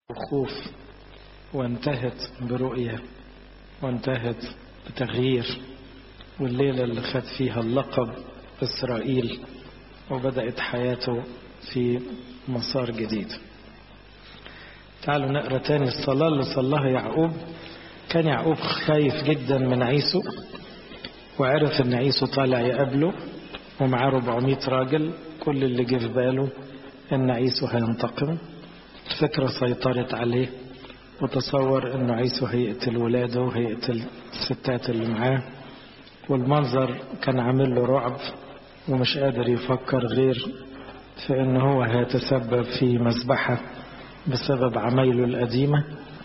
خوف وانتهت برؤية وانتهت بتغيير والليلة اللي خد فيها اللقب إسرائيل وبدأت حياته في مسار جديد تعالوا نقرأ تاني الصلاة اللي صلاها يعقوب كان يعقوب خايف جدا من عيسو وعرف ان عيسو طالع يقابله ومعاه 400 راجل كل اللي جه في باله ان عيسو هينتقم الفكرة سيطرت عليه وتصور انه عيسو هيقتل ولاده وهيقتل الستات اللي معاه والمنظر كان عامل له رعب ومش قادر يفكر غير في انه هو هيتسبب في مذبحة بسبب عمايله القديمة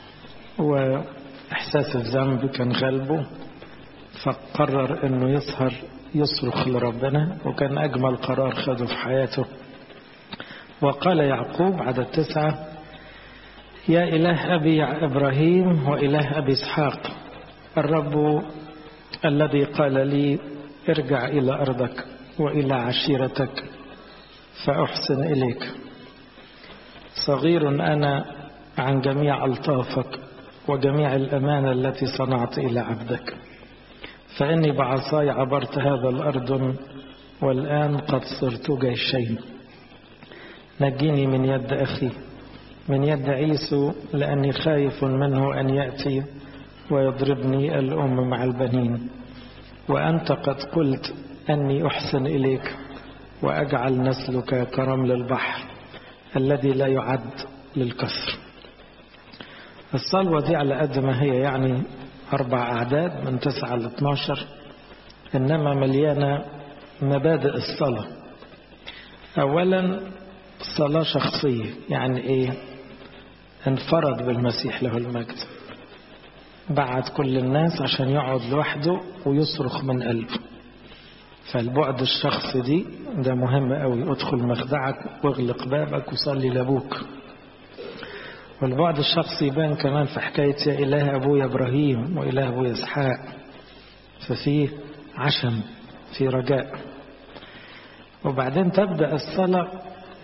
واحساس الذنب كان غالبه فقرر انه يسهر يصرخ لربنا وكان اجمل قرار خده في حياته وقال يعقوب عدد تسعة يا إله أبي إبراهيم وإله أبي إسحاق الرب الذي قال لي ارجع إلى أرضك وإلى عشيرتك فأحسن إليك صغير أنا عن جميع ألطافك وجميع الأمانة التي صنعت إلى عبدك فإني بعصاي عبرت هذا الأرض والآن قد صرت جيشين نجني من يد أخي من يد عيسو لأني خايف منه أن يأتي ويضربني الأم مع البنين وأنت قد قلت أني أحسن إليك وأجعل نسلك كرمل البحر الذي لا يعد للكسر الصلوة دي على قد ما هي يعني أربع أعداد من تسعة ل 12 إنما مليانة مبادئ الصلاة أولا صلاة شخصية يعني إيه انفرد بالمسيح له المجد بعد كل الناس عشان يقعد لوحده ويصرخ من قلبه فالبعد الشخصي دي ده مهم قوي ادخل مخدعك واغلق بابك وصلي لابوك والبعد الشخصي يبان كمان في حكاية يا إله أبويا إبراهيم وإله أبويا إسحاق ففيه عشم في رجاء وبعدين تبدأ الصلاة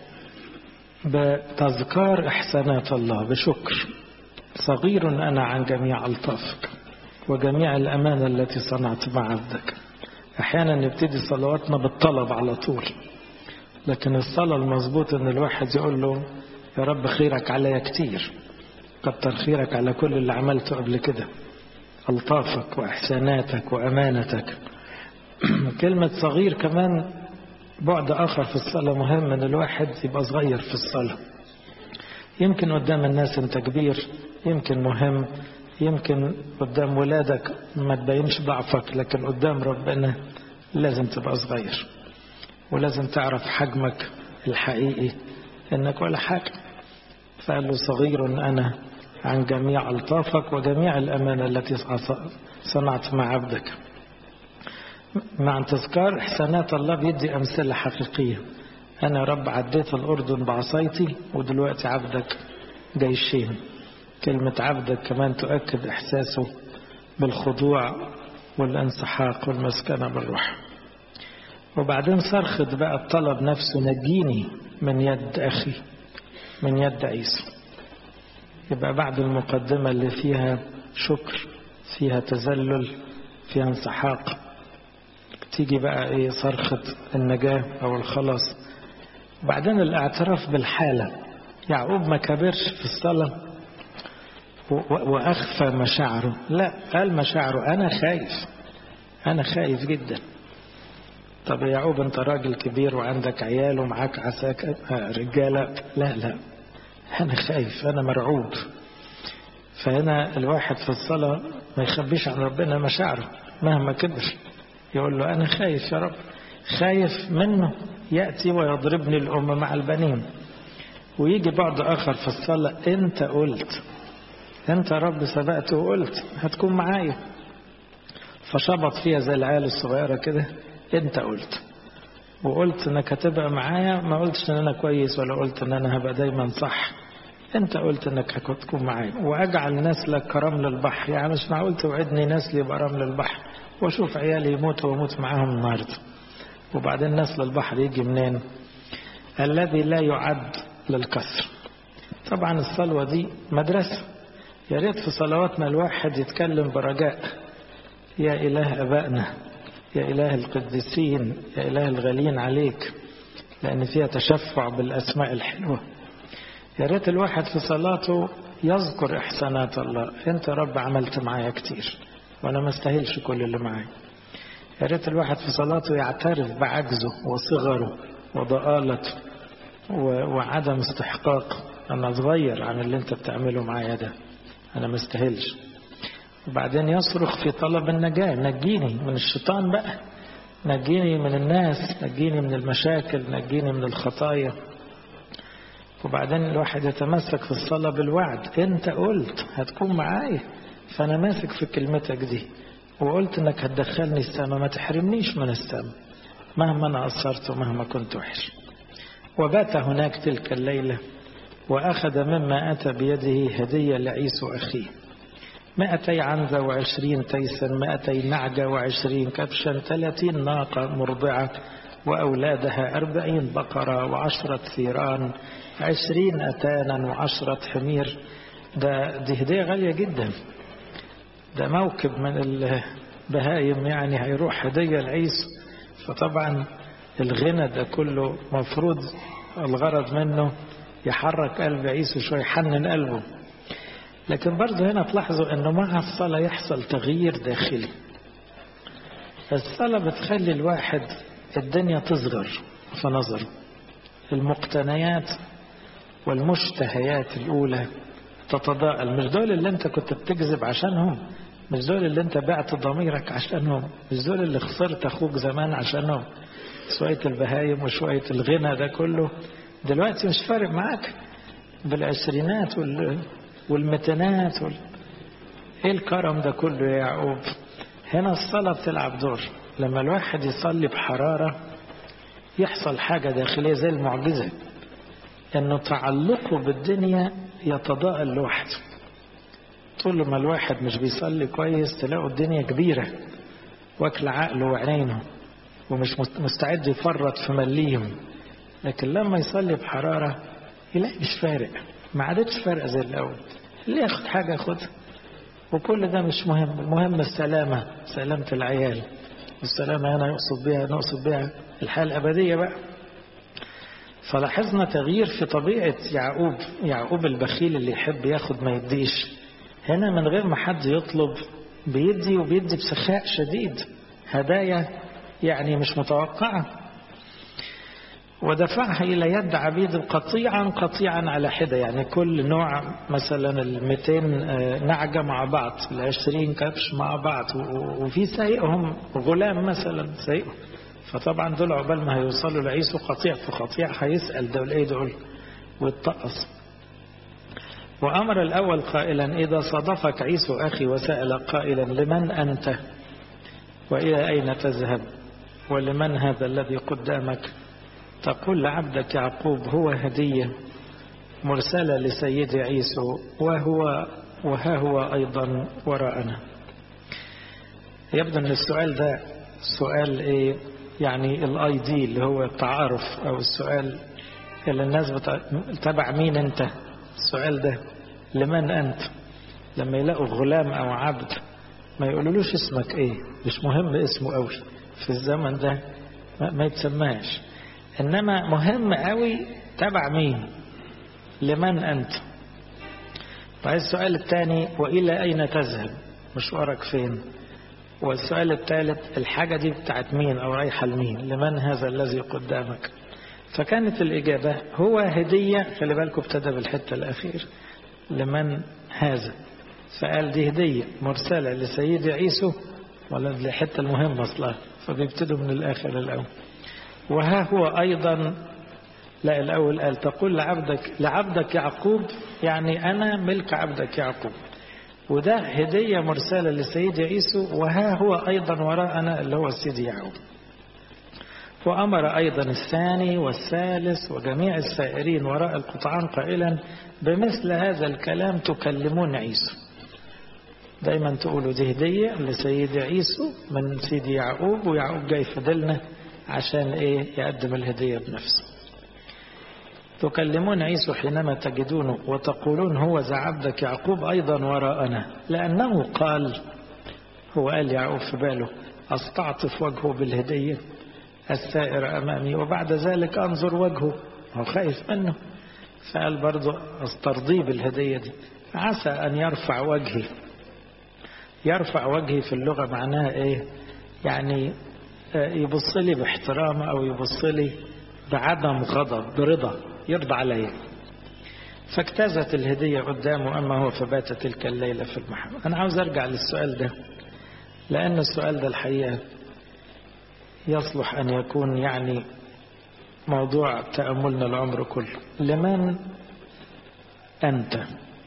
بتذكار إحسانات الله بشكر صغير أنا عن جميع ألطافك وجميع الأمانة التي صنعت مع عبدك أحيانا نبتدي صلواتنا بالطلب على طول لكن الصلاة المظبوط أن الواحد يقول له يا رب خيرك عليا كتير كتر خيرك على كل اللي عملته قبل كده ألطافك وإحساناتك وأمانتك كلمة صغير كمان بعد آخر في الصلاة مهم أن الواحد يبقى صغير في الصلاة يمكن قدام الناس أنت كبير يمكن مهم يمكن قدام ولادك ما تبينش ضعفك لكن قدام ربنا لازم تبقى صغير ولازم تعرف حجمك الحقيقي انك ولا حاجة فقال له صغير انا عن جميع الطافك وجميع الامانة التي صنعت مع عبدك مع تذكار احسانات الله بيدي امثله حقيقيه انا رب عديت الاردن بعصايتي ودلوقتي عبدك جيشين كلمه عبدك كمان تؤكد احساسه بالخضوع والانسحاق والمسكنه بالروح وبعدين صرخت بقى الطلب نفسه نجيني من يد اخي من يد عيسى يبقى بعد المقدمه اللي فيها شكر فيها تذلل فيها انسحاق تيجي بقى ايه صرخة النجاة او الخلاص وبعدين الاعتراف بالحالة يعقوب ما كبرش في الصلاة واخفى مشاعره لا قال مشاعره انا خايف انا خايف جدا طب يا يعقوب انت راجل كبير وعندك عيال ومعاك عساك رجالة لا لا انا خايف انا مرعوب فهنا الواحد في الصلاة ما يخبيش عن ربنا مشاعره مهما كبر يقول له أنا خايف يا رب خايف منه يأتي ويضربني الأم مع البنين ويجي بعض آخر في الصلاة أنت قلت أنت رب سبقت وقلت هتكون معايا فشبط فيها زي العيال الصغيرة كده أنت قلت وقلت انك هتبقى معايا ما قلتش ان انا كويس ولا قلت ان انا هبقى دايما صح انت قلت انك هتكون معايا واجعل نسلك كرمل البحر يعني مش معقول توعدني نسلي يبقى رمل البحر واشوف عيالي يموتوا واموت معاهم النهارده وبعدين نسل البحر يجي منين الذي لا يعد للكسر طبعا الصلوة دي مدرسة يا ريت في صلواتنا الواحد يتكلم برجاء يا إله أبائنا يا إله القديسين يا إله الغالين عليك لأن فيها تشفع بالأسماء الحلوة يا ريت الواحد في صلاته يذكر إحسانات الله أنت رب عملت معايا كتير وأنا ما استاهلش كل اللي معايا يا ريت الواحد في صلاته يعترف بعجزه وصغره وضآلته وعدم استحقاق أنا صغير عن اللي أنت بتعمله معايا ده أنا ما استاهلش وبعدين يصرخ في طلب النجاة نجيني من الشيطان بقى نجيني من الناس نجيني من المشاكل نجيني من الخطايا وبعدين الواحد يتمسك في الصلاة بالوعد انت قلت هتكون معايا فانا ماسك في كلمتك دي وقلت انك هتدخلني السماء ما تحرمنيش من السماء مهما انا قصرت ومهما كنت وحش وبات هناك تلك الليلة وأخذ مما أتى بيده هدية لعيسو أخيه مائتي عنزة وعشرين تيسا مائتي نعجة وعشرين كبشا ثلاثين ناقة مرضعة وأولادها أربعين بقرة وعشرة ثيران عشرين أتانا وعشرة حمير ده دي هدية غالية جدا ده موكب من البهايم يعني هيروح هدية لعيسو فطبعا الغنى ده كله مفروض الغرض منه يحرك قلب عيسو شوي يحنن قلبه لكن برضه هنا تلاحظوا انه مع الصلاة يحصل تغيير داخلي الصلاة بتخلي الواحد الدنيا تصغر في نظره المقتنيات والمشتهيات الأولى تتضاءل مش دول اللي انت كنت بتكذب عشانهم مش دول اللي انت بعت ضميرك عشانهم مش دول اللي خسرت اخوك زمان عشانهم شوية البهايم وشوية الغنى ده كله دلوقتي مش فارق معاك بالعشرينات وال... والمتينات وال... ايه الكرم ده كله يا يعقوب هنا الصلاة بتلعب دور لما الواحد يصلي بحرارة يحصل حاجة داخلية زي المعجزة انه تعلقه بالدنيا يتضاءل لوحده طول ما الواحد مش بيصلي كويس تلاقوا الدنيا كبيرة واكل عقله وعينه ومش مستعد يفرط في مليهم لكن لما يصلي بحرارة يلاقي مش فارق ما عادتش فارقة زي الأول اللي ياخد حاجة ياخدها وكل ده مش مهم المهم السلامة سلامة العيال والسلامة هنا يقصد بها نقصد بها الحياة الأبدية بقى فلاحظنا تغيير في طبيعة يعقوب يعقوب البخيل اللي يحب ياخد ما يديش هنا من غير ما حد يطلب بيدي وبيدي بسخاء شديد هدايا يعني مش متوقعة ودفعها إلى يد عبيد قطيعا قطيعا على حدة يعني كل نوع مثلا المتين نعجة مع بعض العشرين كبش مع بعض وفي سايقهم غلام مثلا سايقهم فطبعا دول عقبال ما هيوصلوا لعيسو قطيع في قطيع هيسأل دول ايه دول ويتطقص وأمر الأول قائلا إذا صادفك عيسو أخي وسأل قائلا لمن أنت وإلى أين تذهب ولمن هذا الذي قدامك تقول لعبدك يعقوب هو هدية مرسلة لسيدي عيسو وهو وها هو أيضا وراءنا يبدو أن السؤال ده سؤال إيه يعني الاي دي اللي هو التعارف أو السؤال اللي الناس بتاع تبع مين أنت السؤال ده لمن أنت لما يلاقوا غلام أو عبد ما يقولولوش اسمك ايه مش مهم اسمه قوي في الزمن ده ما, ما يتسماش انما مهم قوي تبع مين لمن انت طيب السؤال الثاني والى اين تذهب مشوارك فين والسؤال الثالث الحاجة دي بتاعت مين او رايحة لمين لمن هذا الذي قدامك فكانت الإجابة هو هدية خلي بالكم ابتدى بالحتة الأخير لمن هذا فقال دي هدية مرسلة لسيدي عيسو ولا الحتة المهمة أصلا فبيبتدوا من الآخر الأول وها هو أيضا لا الأول قال تقول لعبدك لعبدك يعقوب يعني أنا ملك عبدك يعقوب وده هدية مرسلة لسيدي عيسو وها هو أيضا وراءنا اللي هو سيدي يعقوب وأمر أيضا الثاني والثالث وجميع السائرين وراء القطعان قائلا بمثل هذا الكلام تكلمون عيسو دايما تقولوا دي هدية لسيدي عيسو من سيدي يعقوب ويعقوب جاي فضلنا عشان ايه يقدم الهدية بنفسه تكلمون عيسو حينما تجدونه وتقولون هو ذا عبدك يعقوب أيضا وراءنا لأنه قال هو قال يعقوب في باله أستعطف وجهه بالهدية السائر أمامي وبعد ذلك أنظر وجهه هو خايف منه فقال برضه أسترضيه بالهدية دي عسى أن يرفع وجهي يرفع وجهي في اللغة معناها إيه يعني يبص لي باحترام أو يبص لي بعدم غضب برضا يرضى عليا فاجتازت الهدية قدامه أما هو فبات تلك الليلة في المحل أنا عاوز أرجع للسؤال ده لأن السؤال ده الحقيقة يصلح أن يكون يعني موضوع تأملنا العمر كله لمن أنت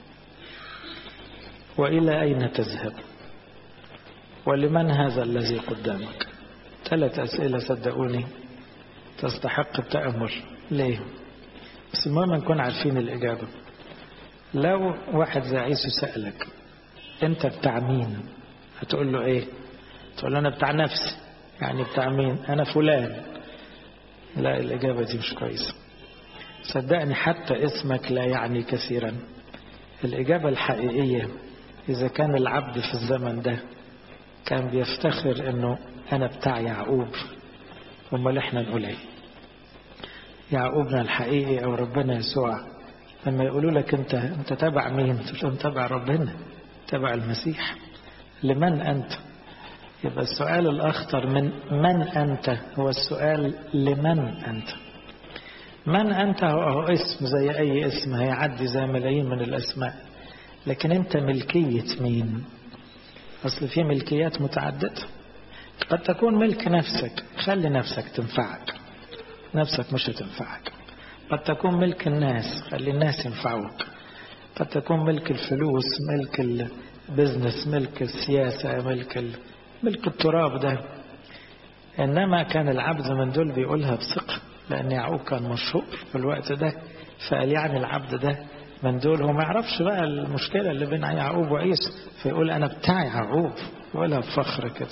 وإلى أين تذهب ولمن هذا الذي قدامك ثلاث أسئلة صدقوني تستحق التأمل ليه بس المهم نكون عارفين الإجابة لو واحد زي عيسو سألك أنت بتاع مين هتقول له إيه تقول له أنا بتاع نفسي يعني بتاع مين أنا فلان لا الإجابة دي مش كويسة صدقني حتى اسمك لا يعني كثيرا الإجابة الحقيقية إذا كان العبد في الزمن ده كان بيفتخر إنه أنا بتاع يعقوب أمال إحنا نقول إيه يعقوبنا الحقيقي أو ربنا يسوع لما يقولوا لك أنت أنت تبع مين؟ تقول لهم تبع ربنا تبع المسيح لمن أنت؟ يبقى السؤال الأخطر من من أنت هو السؤال لمن أنت من أنت هو اسم زي أي اسم هيعدي زي ملايين من الأسماء لكن أنت ملكية مين أصل في ملكيات متعددة قد تكون ملك نفسك خلي نفسك تنفعك نفسك مش هتنفعك قد تكون ملك الناس خلي الناس ينفعوك قد تكون ملك الفلوس ملك البزنس ملك السياسة ملك ال... ملك التراب ده إنما كان العبد من دول بيقولها بثقة لأن يعقوب كان مشهور في الوقت ده فقال يعني العبد ده من دول هو ما يعرفش بقى المشكلة اللي بين يعقوب وعيسى فيقول أنا بتاع يعقوب يقولها بفخر كده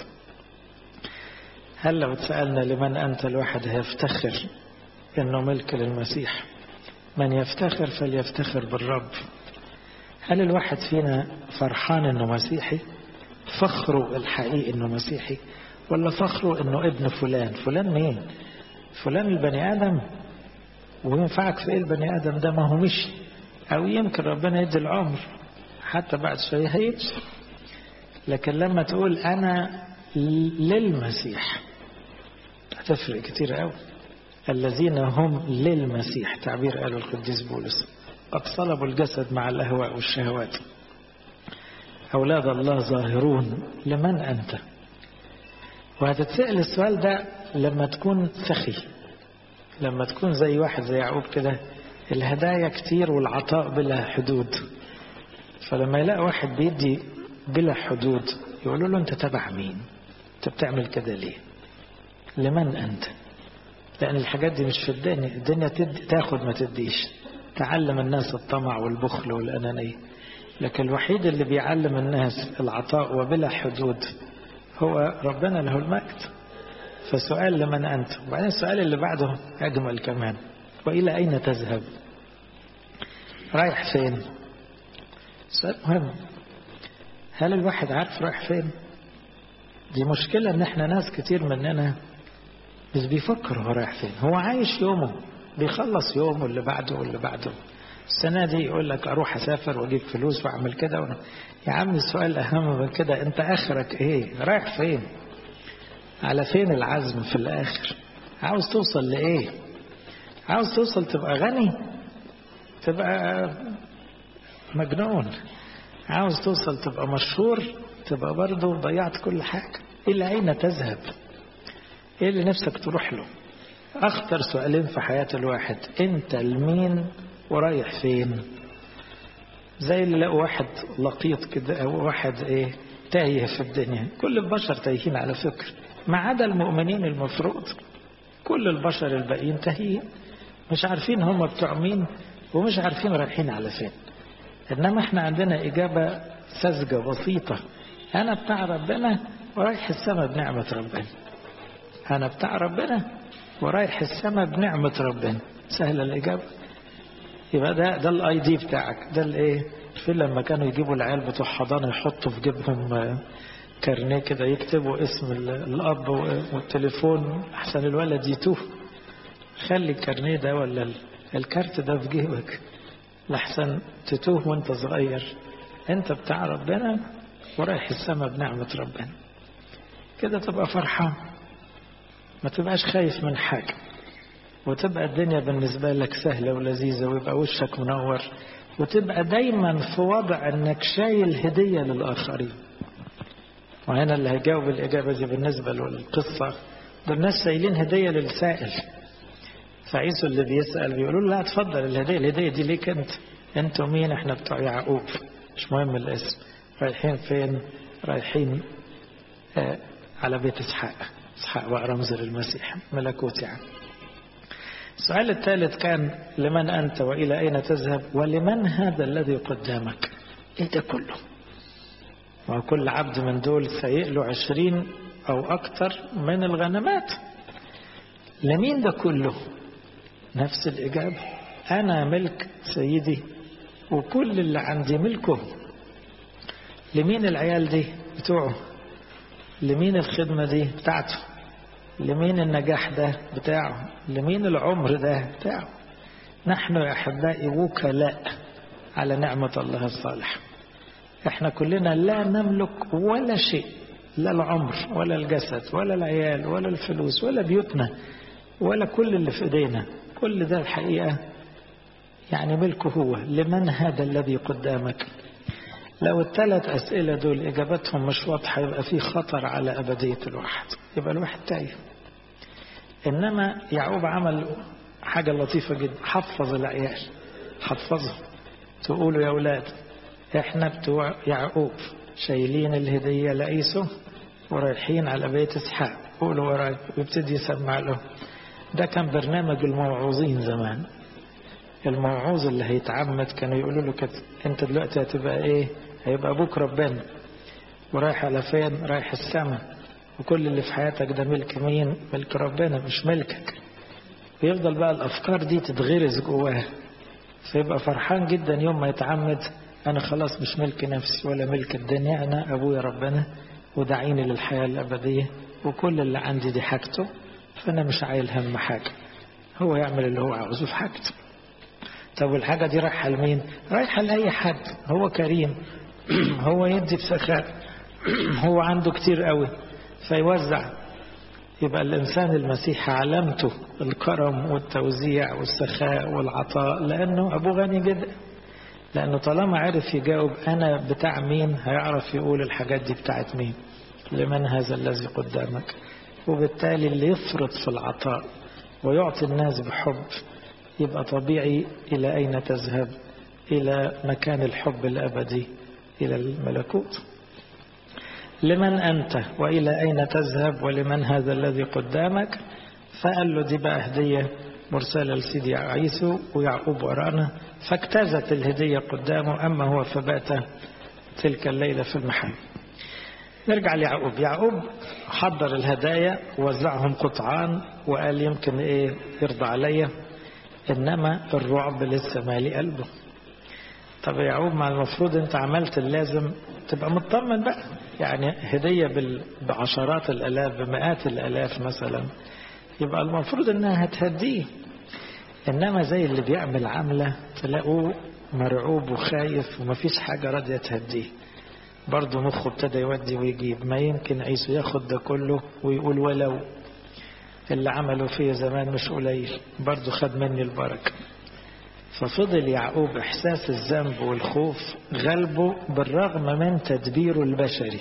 هل لو تسألنا لمن أنت الواحد هيفتخر إنه ملك للمسيح من يفتخر فليفتخر بالرب هل الواحد فينا فرحان إنه مسيحي فخره الحقيقي إنه مسيحي ولا فخره إنه ابن فلان فلان مين فلان البني آدم وينفعك في إيه البني آدم ده ما هو مشي أو يمكن ربنا يدي العمر حتى بعد شوية هيمشي لكن لما تقول أنا للمسيح هتفرق كتير قوي الذين هم للمسيح تعبير قاله القديس بولس قد صلبوا الجسد مع الأهواء والشهوات أولاد الله ظاهرون لمن أنت وهتتسأل السؤال ده لما تكون سخي لما تكون زي واحد زي يعقوب كده الهدايا كتير والعطاء بلا حدود فلما يلاقي واحد بيدي بلا حدود يقولوا له انت تبع مين انت بتعمل كده ليه لمن انت لان الحاجات دي مش في الدنيا الدنيا تدي تاخد ما تديش تعلم الناس الطمع والبخل والانانيه لكن الوحيد اللي بيعلم الناس العطاء وبلا حدود هو ربنا له المجد فسؤال لمن أنت وبعدين السؤال اللي بعده أجمل كمان وإلى أين تذهب رايح فين سؤال مهم هل الواحد عارف رايح فين دي مشكلة ان احنا ناس كتير مننا مش بيفكر هو رايح فين هو عايش يومه بيخلص يومه اللي بعده واللي بعده السنة دي يقول لك أروح أسافر وأجيب فلوس وأعمل كده وأنا يا عم السؤال أهم من كده أنت آخرك إيه رايح فين على فين العزم في الآخر عاوز توصل لإيه عاوز توصل تبقى غني تبقى مجنون عاوز توصل تبقى مشهور تبقى برضه ضيعت كل حاجة إلى أين تذهب إيه اللي نفسك تروح له أخطر سؤالين في حياة الواحد أنت لمين ورايح فين زي اللي لقوا واحد لقيط كده أو واحد إيه تايه في الدنيا كل البشر تايهين على فكرة ما عدا المؤمنين المفروض كل البشر الباقيين تاهين مش عارفين هم بتوع مين ومش عارفين رايحين على فين إنما احنا عندنا إجابة ساذجة بسيطة أنا بتاع ربنا ورايح السماء بنعمة ربنا أنا بتاع ربنا ورايح السماء بنعمة ربنا سهلة الإجابة يبقى ده ده الاي دي بتاعك ده الايه في لما كانوا يجيبوا العيال بتوع حضانه يحطوا في جيبهم كارنيه كده يكتبوا اسم الاب والتليفون احسن الولد يتوه خلي الكارنيه ده ولا الكارت ده في جيبك لحسن تتوه وانت صغير انت بتاع ربنا ورايح السما بنعمة ربنا كده تبقى فرحان ما تبقاش خايف من حاجة وتبقى الدنيا بالنسبة لك سهلة ولذيذة ويبقى وشك منور وتبقى دايما في وضع انك شايل هدية للآخرين وهنا اللي هيجاوب الإجابة دي بالنسبة للقصة ده الناس سايلين هدية للسائل فعيسو اللي بيسأل بيقولوا له لا اتفضل الهدية الهدية دي ليك انت انتوا مين احنا بتوع يعقوب مش مهم الاسم رايحين فين رايحين آه على بيت اسحاق اسحاق بقى رمز للمسيح ملكوت يعني السؤال الثالث كان لمن أنت وإلى أين تذهب ولمن هذا الذي قدامك إيه ده كله وكل عبد من دول سيئ له عشرين أو أكثر من الغنمات لمين ده كله نفس الإجابة أنا ملك سيدي وكل اللي عندي ملكه لمين العيال دي بتوعه لمين الخدمة دي بتاعته لمين النجاح ده بتاعه لمين العمر ده بتاعه نحن يا أحبائي وكلاء على نعمة الله الصالح احنا كلنا لا نملك ولا شيء لا العمر ولا الجسد ولا العيال ولا الفلوس ولا بيوتنا ولا كل اللي في ايدينا كل ده الحقيقة يعني ملكه هو لمن هذا الذي قدامك لو الثلاث أسئلة دول إجابتهم مش واضحة يبقى في خطر على أبدية الواحد يبقى الواحد تايه إنما يعقوب عمل حاجة لطيفة جدا حفظ العيال حفظهم تقولوا يا أولاد إحنا بتوع يعقوب شايلين الهدية لعيسو ورايحين على بيت إسحاق قولوا وراي ويبتدي يسمع له ده كان برنامج الموعوظين زمان الموعوظ اللي هيتعمد كانوا يقولوا له كده انت دلوقتي هتبقى ايه هيبقى ابوك ربنا ورايح على فين رايح السماء وكل اللي في حياتك ده ملك مين ملك ربنا مش ملكك ويفضل بقى الافكار دي تتغرز جواه فيبقى فرحان جدا يوم ما يتعمد انا خلاص مش ملك نفسي ولا ملك الدنيا انا ابويا ربنا ودعيني للحياة الابدية وكل اللي عندي دي حاجته فانا مش عايل هم حاجة هو يعمل اللي هو عاوزه في حاجته طب والحاجة دي رايحة لمين رايحة لأي حد هو كريم هو يدي بسخاء هو عنده كتير قوي فيوزع يبقى الإنسان المسيحي علامته الكرم والتوزيع والسخاء والعطاء لأنه أبوه غني جدا لأنه طالما عرف يجاوب أنا بتاع مين هيعرف يقول الحاجات دي بتاعت مين لمن هذا الذي قدامك وبالتالي اللي يفرط في العطاء ويعطي الناس بحب يبقى طبيعي إلى أين تذهب إلى مكان الحب الأبدي إلى الملكوت لمن أنت وإلى أين تذهب ولمن هذا الذي قدامك فقال له دي بقى هدية مرسلة لسيدي عيسو ويعقوب ورانا فاجتازت الهدية قدامه أما هو فبات تلك الليلة في المحل نرجع ليعقوب يعقوب حضر الهدايا ووزعهم قطعان وقال يمكن ايه يرضى عليا انما الرعب لسه مالي قلبه طب يا يعقوب ما المفروض انت عملت اللازم تبقى مطمن بقى يعني هدية بعشرات الالاف بمئات الالاف مثلا يبقى المفروض انها هتهديه انما زي اللي بيعمل عملة تلاقوه مرعوب وخايف ومفيش حاجة راضية تهديه برضه مخه ابتدى يودي ويجيب ما يمكن عيسو ياخد ده كله ويقول ولو اللي عملوا فيه زمان مش قليل برضه خد مني البركة ففضل يعقوب إحساس الذنب والخوف غلبه بالرغم من تدبيره البشري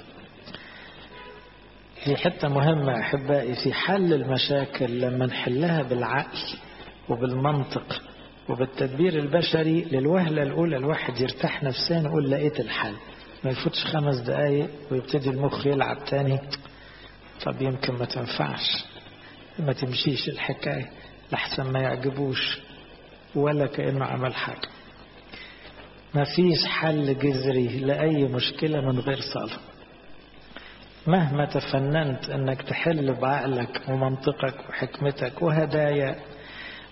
دي حتة مهمة أحبائي في حل المشاكل لما نحلها بالعقل وبالمنطق وبالتدبير البشري للوهلة الأولى الواحد يرتاح نفسيا يقول لقيت الحل ما يفوتش خمس دقايق ويبتدي المخ يلعب تاني طب يمكن ما تنفعش ما تمشيش الحكاية لحسن ما يعجبوش ولا كأنه عمل حاجة ما فيش حل جذري لأي مشكلة من غير صلاة مهما تفننت انك تحل بعقلك ومنطقك وحكمتك وهدايا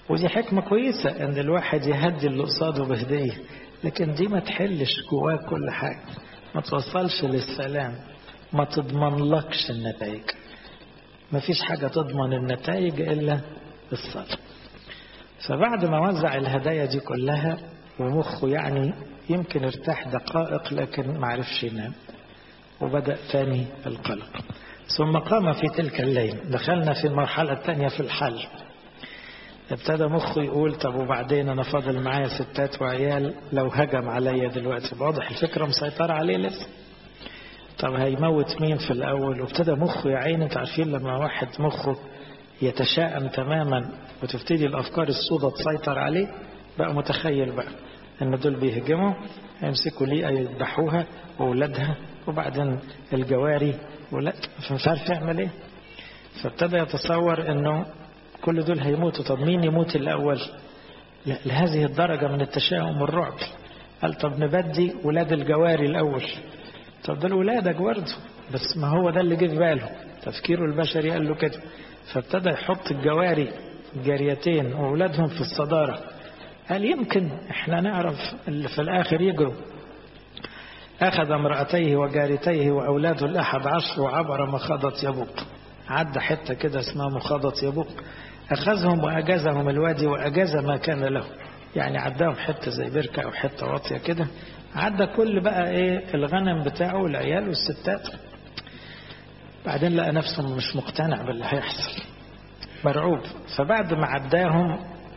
ودي حكمة كويسة ان الواحد يهدي اللي قصاده بهدية لكن دي ما تحلش جواه كل حاجة ما توصلش للسلام ما تضمن لكش النتائج ما فيش حاجة تضمن النتائج إلا الصلاة فبعد ما وزع الهدايا دي كلها ومخه يعني يمكن ارتاح دقائق لكن ما عرفش ينام وبدأ ثاني القلق ثم قام في تلك الليل دخلنا في المرحلة الثانية في الحل ابتدى مخه يقول طب وبعدين انا فاضل معايا ستات وعيال لو هجم عليا دلوقتي واضح الفكره مسيطره عليه لسه طب هيموت مين في الاول وابتدى مخه يا عيني انتوا عارفين لما واحد مخه يتشائم تماما وتبتدي الافكار السوداء تسيطر عليه بقى متخيل بقى ان دول بيهجموا هيمسكوا ليه يذبحوها واولادها وبعدين الجواري ولا فمش عارف يعمل ايه فابتدى يتصور انه كل دول هيموتوا طب مين يموت الأول لا لهذه الدرجة من التشاؤم والرعب قال طب نبدي ولاد الجواري الأول طب دول ولادك برضه بس ما هو ده اللي جه في باله تفكيره البشري قال له كده فابتدى يحط الجواري الجاريتين وأولادهم في الصدارة قال يمكن احنا نعرف اللي في الآخر يجروا أخذ امرأتيه وجارتيه وأولاده الأحد عشر وعبر مخاضة يبوق عدى حتة كده اسمها مخاضة يبوق أخذهم وأجازهم الوادي وأجاز ما كان له يعني عداهم حتة زي بركة أو حتة واطية كده عدى كل بقى إيه الغنم بتاعه والعيال والستات بعدين لقى نفسه مش مقتنع باللي هيحصل مرعوب فبعد ما عداهم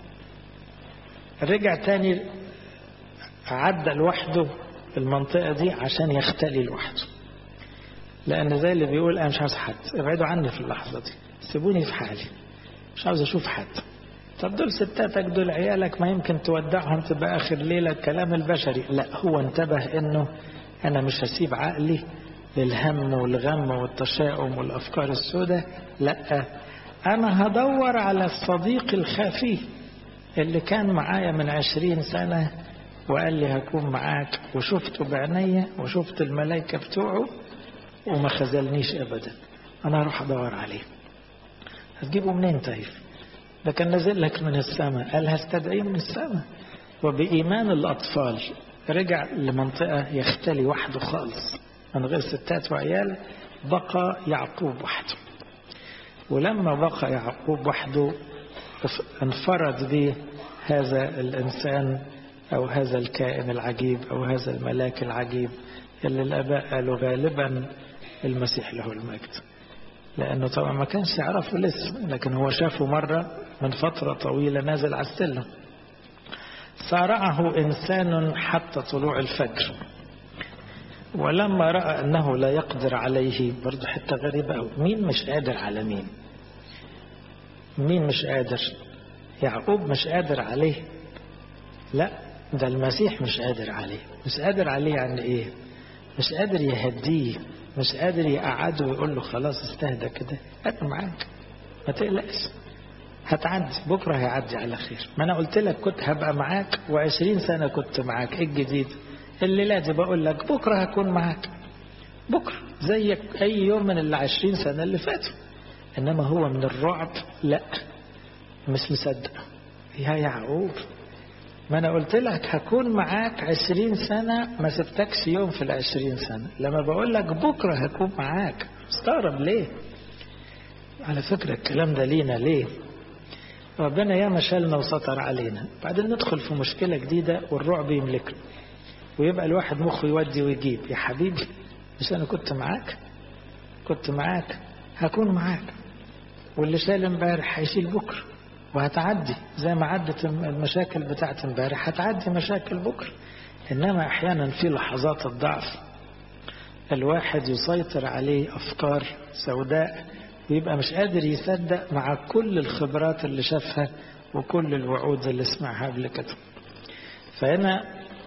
رجع تاني عدى لوحده المنطقة دي عشان يختلي لوحده لأن زي اللي بيقول أنا مش عاوز حد ابعدوا عني في اللحظة دي سيبوني في حالي مش عاوز أشوف حد طب دول ستاتك دول عيالك ما يمكن تودعهم تبقى آخر ليلة الكلام البشري لا هو انتبه إنه أنا مش هسيب عقلي للهم والغم والتشاؤم والأفكار السوداء لا أنا هدور على الصديق الخفي اللي كان معايا من عشرين سنة وقال لي هكون معاك وشفته بعينيا وشفت الملائكة بتوعه وما خذلنيش ابدا انا هروح ادور عليه هتجيبه منين طيب ده كان نازل لك من السماء قال هستدعيه من السماء وبإيمان الأطفال رجع لمنطقة يختلي وحده خالص من غير ستات وعيال بقى يعقوب وحده ولما بقى يعقوب وحده انفرد به هذا الإنسان أو هذا الكائن العجيب أو هذا الملاك العجيب اللي الآباء قالوا غالبا المسيح له المجد لأنه طبعا ما كانش يعرفه لسه لكن هو شافه مرة من فترة طويلة نازل على السلم صارعه إنسان حتى طلوع الفجر ولما رأى أنه لا يقدر عليه برضه حتة غريبة أو مين مش قادر على مين مين مش قادر يعقوب مش قادر عليه لا ده المسيح مش قادر عليه مش قادر عليه يعني ايه مش قادر يهديه مش قادر يقعده ويقول له خلاص استهدى كده انا معاك ما تقلقش هتعدي بكرة هيعدي على خير ما أنا قلت لك كنت هبقى معاك وعشرين سنة كنت معاك إيه الجديد الليلة دي بقول لك بكرة هكون معاك بكرة زيك أي يوم من العشرين سنة اللي فاتوا إنما هو من الرعب لا مش مصدق يا يعقوب ما أنا قلت لك هكون معاك عشرين سنة ما سبتكش يوم في العشرين سنة لما بقول لك بكرة هكون معاك استغرب ليه على فكرة الكلام ده لينا ليه ربنا ياما شالنا وسطر علينا بعدين ندخل في مشكلة جديدة والرعب يملكنا ويبقى الواحد مخه يودي ويجيب يا حبيبي مش أنا كنت معاك كنت معاك هكون معاك واللي شال امبارح هيشيل بكرة وهتعدي زي ما عدت المشاكل بتاعت امبارح هتعدي مشاكل بكرة إنما أحيانا في لحظات الضعف الواحد يسيطر عليه أفكار سوداء ويبقى مش قادر يصدق مع كل الخبرات اللي شافها وكل الوعود اللي سمعها قبل كده فهنا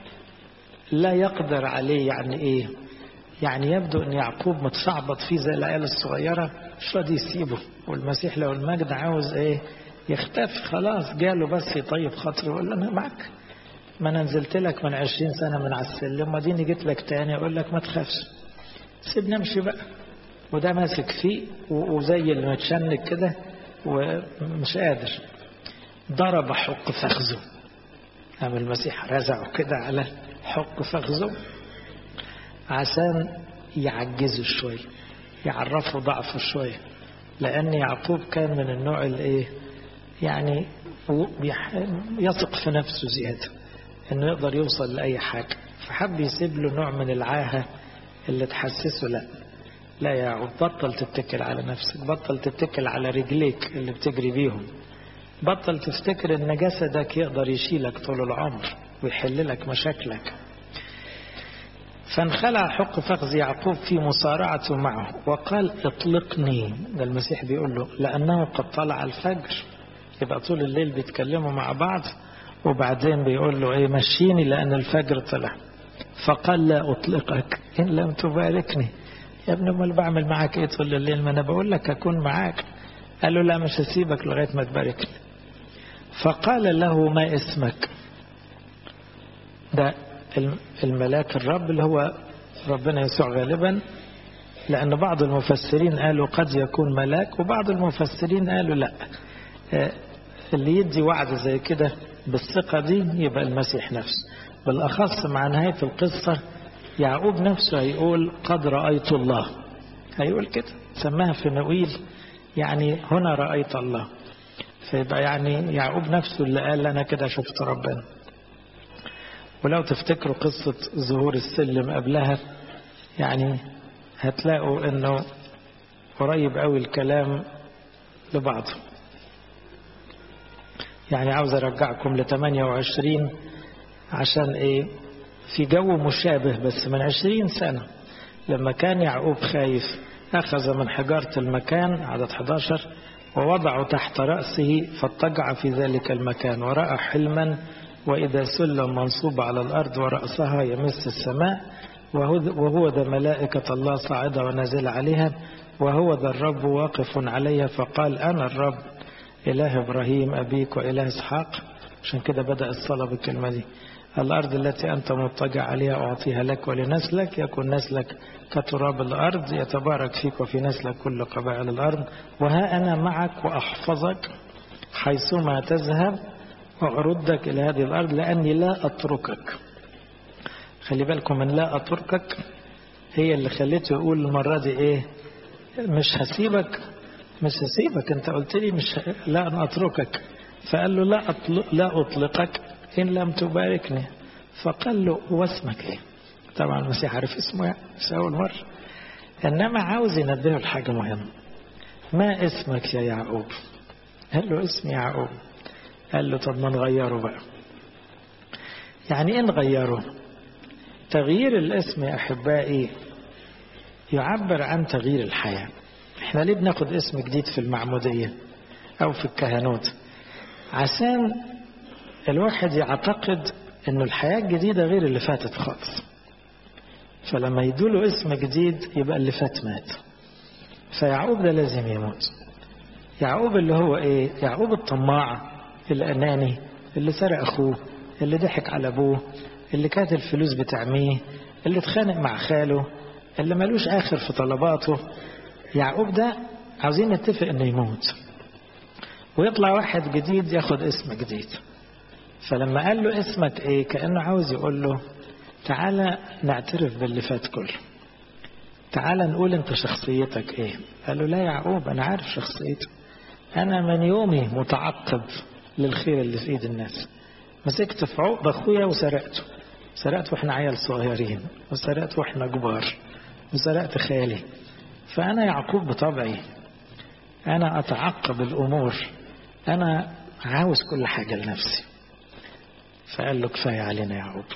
لا يقدر عليه يعني ايه يعني يبدو ان يعقوب متشعبط فيه زي العيال الصغيره مش راضي يسيبه والمسيح لو المجد عاوز ايه يختفي خلاص جاله بس يطيب خاطره يقول له انا معاك ما انا نزلت لك من عشرين سنه من على السلم واديني جيت لك تاني اقول لك ما تخافش سيبني امشي بقى وده ماسك فيه وزي اللي متشنك كده ومش قادر ضرب حق فخذه قام المسيح رزعه كده على حق فخذه عشان يعجزه شوية يعرفه ضعفه شوية لأن يعقوب كان من النوع الايه يعني يثق في نفسه زيادة انه يقدر يوصل لأي حاجة فحب يسيب له نوع من العاهة اللي تحسسه لا لا يا يعقوب بطل تتكل على نفسك بطل تتكل على رجليك اللي بتجري بيهم بطل تفتكر ان جسدك يقدر يشيلك طول العمر ويحل لك مشاكلك فانخلع حق فخذ يعقوب في مصارعته معه وقال اطلقني ده المسيح بيقول له لأنه قد طلع الفجر يبقى طول الليل بيتكلموا مع بعض وبعدين بيقول له ايه مشيني لأن الفجر طلع فقال لا أطلقك إن لم تباركني يا ابني امال بعمل معاك ايه طول الليل ما انا بقول لك اكون معاك قال له لا مش هسيبك لغايه ما تباركني فقال له ما اسمك ده الملاك الرب اللي هو ربنا يسوع غالبا لأن بعض المفسرين قالوا قد يكون ملاك وبعض المفسرين قالوا لا اللي يدي وعد زي كده بالثقة دي يبقى المسيح نفسه بالأخص مع نهاية القصة يعقوب نفسه هيقول قد رأيت الله هيقول كده سماها في نويل يعني هنا رأيت الله فيبقى يعني يعقوب نفسه اللي قال أنا كده شفت ربنا ولو تفتكروا قصة ظهور السلم قبلها يعني هتلاقوا انه قريب قوي الكلام لبعضه يعني عاوز ارجعكم ل 28 عشان ايه في جو مشابه بس من 20 سنة لما كان يعقوب خايف أخذ من حجارة المكان عدد 11 ووضعه تحت رأسه فاضطجع في ذلك المكان ورأى حلما وإذا سلم منصوب على الأرض ورأسها يمس السماء وهو ذا ملائكة الله صاعدة ونازلة عليها وهو ذا الرب واقف عليها فقال أنا الرب إله إبراهيم أبيك وإله إسحاق عشان كده بدأ الصلاة بالكلمة دي الأرض التي أنت مضطجع عليها أعطيها لك ولنسلك يكون نسلك كتراب الأرض يتبارك فيك وفي نسلك كل قبائل الأرض وها أنا معك وأحفظك حيثما تذهب وأردك إلى هذه الأرض لأني لا أتركك خلي بالكم من لا أتركك هي اللي خليته يقول المرة دي إيه مش هسيبك مش هسيبك أنت قلت لي مش لا أنا أتركك فقال له لا أطلق لا أطلقك إن لم تباركني فقال له واسمك إيه طبعا المسيح عارف اسمه يعني مش أول مرة إنما عاوز ينبهه لحاجة مهمة ما اسمك يا يعقوب قال له اسمي يعقوب قال له طب ما نغيره بقى يعني ايه نغيره تغيير الاسم يا احبائي يعبر عن تغيير الحياه احنا ليه بناخد اسم جديد في المعموديه او في الكهنوت عشان الواحد يعتقد انه الحياه الجديده غير اللي فاتت خالص فلما يدوله اسم جديد يبقى اللي فات مات فيعقوب ده لازم يموت يعقوب اللي هو ايه يعقوب الطماع الأناني اللي سرق أخوه اللي ضحك على أبوه اللي كانت الفلوس بتعميه اللي اتخانق مع خاله اللي ملوش آخر في طلباته يعقوب ده عاوزين نتفق انه يموت ويطلع واحد جديد ياخد اسم جديد فلما قال له اسمك ايه كأنه عاوز يقول له تعالى نعترف باللي فات كله تعالى نقول انت شخصيتك ايه قال له لا يعقوب انا عارف شخصيتي انا من يومي متعقب للخير اللي في ايد الناس مسكت في عقب اخويا وسرقته سرقت واحنا عيال صغيرين وسرقت واحنا كبار وسرقت خالي فانا يعقوب بطبعي انا اتعقب الامور انا عاوز كل حاجه لنفسي فقال له كفايه علينا يا يعقوب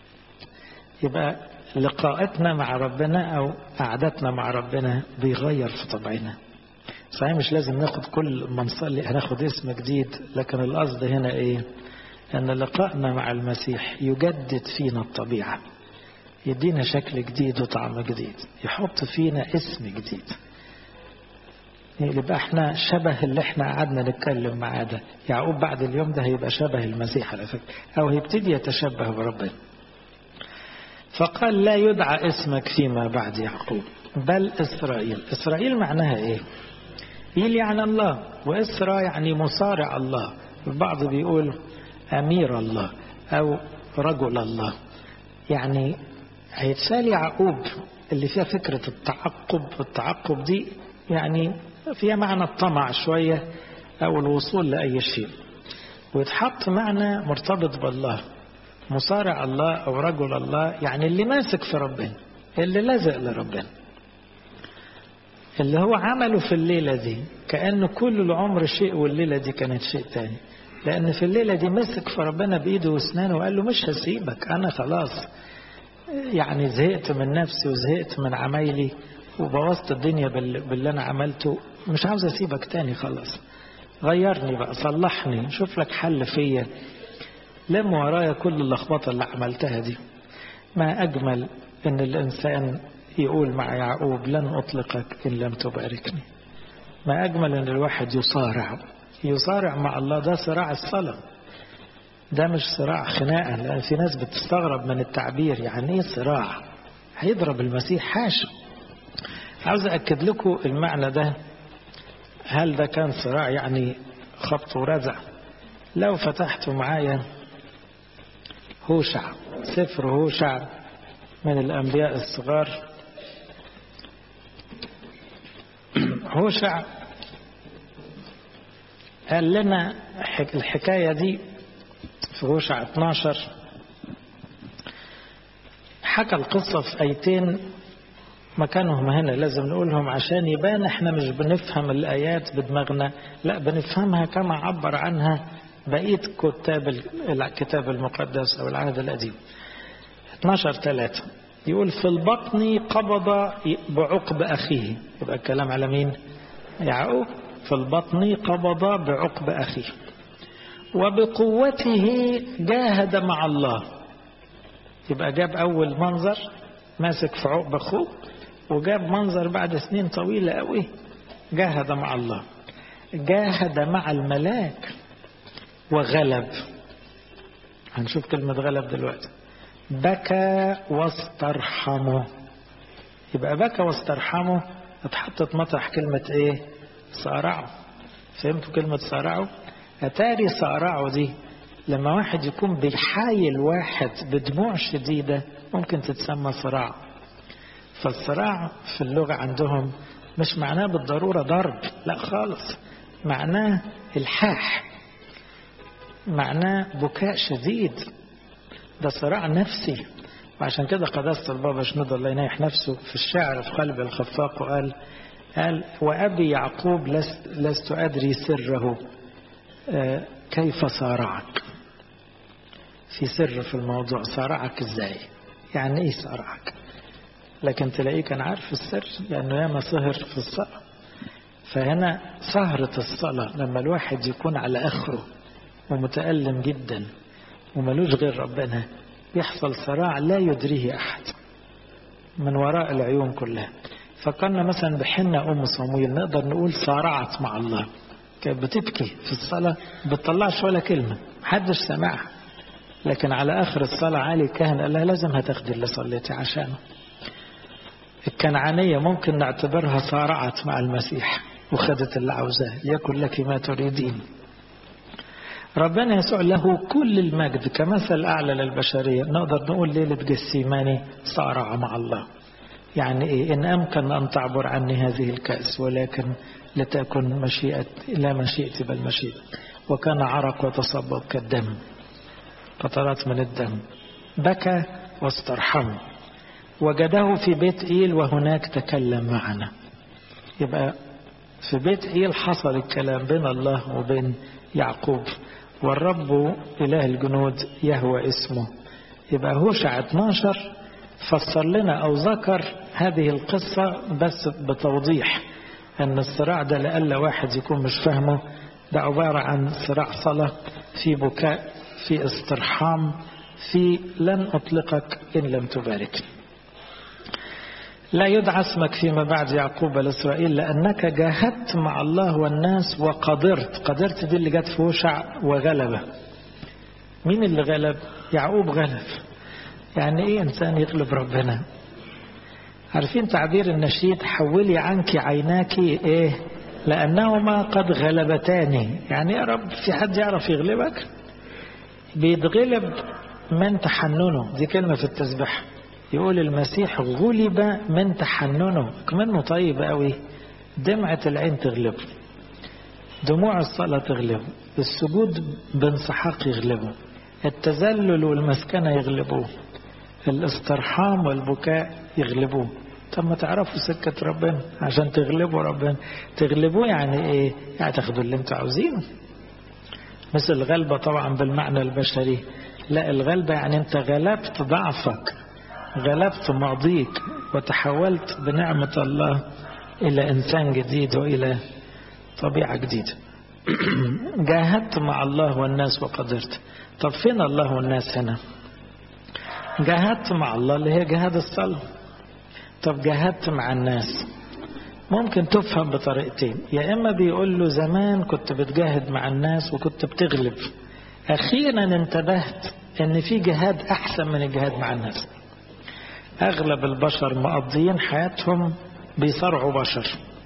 يبقى لقاءاتنا مع ربنا او قعدتنا مع ربنا بيغير في طبعنا صحيح مش لازم ناخد كل ما نصلي هناخد اسم جديد لكن القصد هنا ايه ان لقائنا مع المسيح يجدد فينا الطبيعة يدينا شكل جديد وطعم جديد يحط فينا اسم جديد يبقى احنا شبه اللي احنا قعدنا نتكلم معاه ده يعقوب بعد اليوم ده هيبقى شبه المسيح على فكرة او هيبتدي يتشبه بربنا فقال لا يدعى اسمك فيما بعد يعقوب بل إسرائيل إسرائيل معناها إيه إيل يعني الله وإسرى يعني مصارع الله البعض بيقول أمير الله أو رجل الله يعني هيتسال يعقوب اللي فيها فكرة التعقب التعقب دي يعني فيها معنى الطمع شوية أو الوصول لأي شيء ويتحط معنى مرتبط بالله مصارع الله أو رجل الله يعني اللي ماسك في ربنا اللي لزق لربنا اللي هو عمله في الليلة دي كأنه كل العمر شيء والليلة دي كانت شيء تاني لأن في الليلة دي مسك في ربنا بإيده واسنانه وقال له مش هسيبك أنا خلاص يعني زهقت من نفسي وزهقت من عمايلي وبوظت الدنيا باللي أنا عملته مش عاوز أسيبك تاني خلاص غيرني بقى صلحني شوف لك حل فيا لم ورايا كل اللخبطة اللي عملتها دي ما أجمل أن الإنسان يقول مع يعقوب لن أطلقك إن لم تباركني ما أجمل أن الواحد يصارع يصارع مع الله ده صراع الصلاة ده مش صراع خناقة لأن في ناس بتستغرب من التعبير يعني إيه صراع هيضرب المسيح حاشا عاوز أكد لكم المعنى ده هل ده كان صراع يعني خبط ورزع لو فتحتوا معايا هوشع سفر هوشع من الأنبياء الصغار هوشع قال لنا الحكاية دي في هوشع 12 حكى القصة في آيتين مكانهم هنا لازم نقولهم عشان يبان احنا مش بنفهم الآيات بدماغنا لا بنفهمها كما عبر عنها بقية كتاب الكتاب المقدس أو العهد القديم 12 3 يقول في البطن قبض بعقب أخيه يبقى الكلام على مين يعقوب في البطن قبض بعقب أخيه وبقوته جاهد مع الله يبقى جاب أول منظر ماسك في عقب أخوه وجاب منظر بعد سنين طويلة قوي جاهد مع الله جاهد مع الملاك وغلب هنشوف كلمة غلب دلوقتي بكى واسترحمه يبقى بكى واسترحمه اتحطت مطرح كلمة ايه صارعه فهمتوا كلمة صارعه أتاري صارعه دي لما واحد يكون بيحايل واحد بدموع شديدة ممكن تتسمى صراع فالصراع في اللغة عندهم مش معناه بالضرورة ضرب لا خالص معناه الحاح معناه بكاء شديد ده صراع نفسي وعشان كده قداسة البابا شنود الله ينيح نفسه في الشعر في قلب الخفاق وقال قال وأبي يعقوب لست, لست أدري سره كيف صارعك في سر في الموضوع صارعك ازاي يعني ايه صارعك لكن تلاقيه كان عارف السر لأنه ياما سهر في الصلاة فهنا سهرة الصلاة لما الواحد يكون على آخره ومتألم جدا وملوش غير ربنا يحصل صراع لا يدريه أحد من وراء العيون كلها فكرنا مثلا بحنة أم صمويل نقدر نقول صارعت مع الله كانت بتبكي في الصلاة بتطلعش ولا كلمة محدش سمعها لكن على آخر الصلاة عالي الكاهن قال لها لازم هتاخدي اللي صليتي عشانه الكنعانية ممكن نعتبرها صارعت مع المسيح وخدت اللي عاوزاه يكن لك ما تريدين ربنا يسوع له كل المجد كمثل أعلى للبشرية نقدر نقول ليلة جسيماني صارع مع الله يعني إيه إن أمكن أن تعبر عني هذه الكأس ولكن لتكن مشيئة لا مشيئتي بل مشيئة وكان عرق وتصبب كالدم قطرات من الدم بكى واسترحم وجده في بيت إيل وهناك تكلم معنا يبقى في بيت إيل حصل الكلام بين الله وبين يعقوب والرب إله الجنود يهوى اسمه يبقى هوشع 12 فسر لنا أو ذكر هذه القصة بس بتوضيح أن الصراع ده لألا واحد يكون مش فاهمه ده عبارة عن صراع صلاة في بكاء في استرحام في لن أطلقك إن لم تباركني لا يدعى اسمك فيما بعد يعقوب لإسرائيل لأنك جاهدت مع الله والناس وقدرت قدرت دي اللي جت في وشع وغلبة مين اللي غلب يعقوب غلب يعني ايه انسان يغلب ربنا عارفين تعبير النشيد حولي عنك عيناك ايه لأنهما قد غلبتاني يعني يا رب في حد يعرف يغلبك بيتغلب من تحننه دي كلمة في التسبيح يقول المسيح غلب من تحننه كمنه طيب قوي دمعة العين تغلبه دموع الصلاة تغلبه السجود بانسحاق يغلبه التذلل والمسكنة يغلبوه الاسترحام والبكاء يغلبوه طب ما تعرفوا سكة ربنا عشان تغلبوا ربنا تغلبوه يعني ايه يعني تاخدوا اللي انتوا عاوزينه مثل الغلبة طبعا بالمعنى البشري لا الغلبة يعني انت غلبت ضعفك غلبت ماضيك وتحولت بنعمة الله إلى إنسان جديد وإلى طبيعة جديدة جاهدت مع الله والناس وقدرت طب فين الله والناس هنا جاهدت مع الله اللي هي جهاد الصلاة طب جاهدت مع الناس ممكن تفهم بطريقتين يا إما بيقول له زمان كنت بتجاهد مع الناس وكنت بتغلب أخيرا انتبهت ان في جهاد احسن من الجهاد مع الناس اغلب البشر مقضيين حياتهم بيصارعوا بشر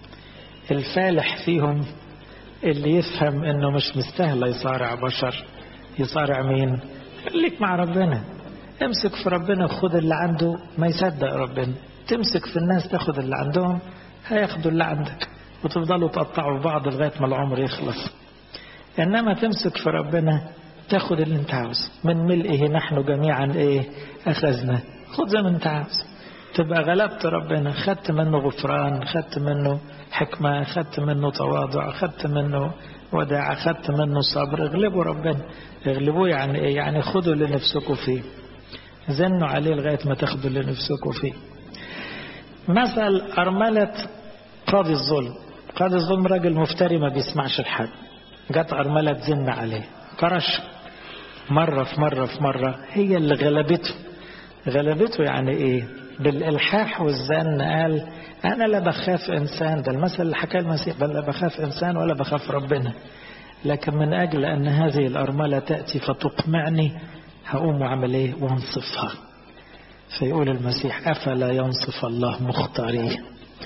الفالح فيهم اللي يفهم انه مش مستاهل يصارع بشر يصارع مين خليك مع ربنا امسك في ربنا خد اللي عنده ما يصدق ربنا تمسك في الناس تاخد اللي عندهم هياخدوا اللي عندك وتفضلوا تقطعوا في بعض لغايه ما العمر يخلص انما تمسك في ربنا تاخد اللي انت عاوزه من ملئه نحن جميعا ايه اخذنا خد زي ما انت عاوز تبقى غلبت ربنا خدت منه غفران خدت منه حكمة خدت منه تواضع خدت منه وداع خدت منه صبر اغلبوا ربنا اغلبوه يعني ايه يعني خدوا اللي نفسكم فيه زنوا عليه لغاية ما تاخدوا اللي نفسكم فيه مثل أرملة قاضي الظلم قاضي الظلم راجل مفتري ما بيسمعش لحد جت أرملة تزن عليه كرش مرة في مرة في مرة هي اللي غلبته غلبته يعني ايه بالإلحاح والزن قال أنا لا بخاف إنسان ده المثل اللي حكاه المسيح بل لا بخاف إنسان ولا بخاف ربنا لكن من أجل أن هذه الأرملة تأتي فتقمعني هقوم وأعمل إيه وانصفها فيقول المسيح أفلا ينصف الله مختاريه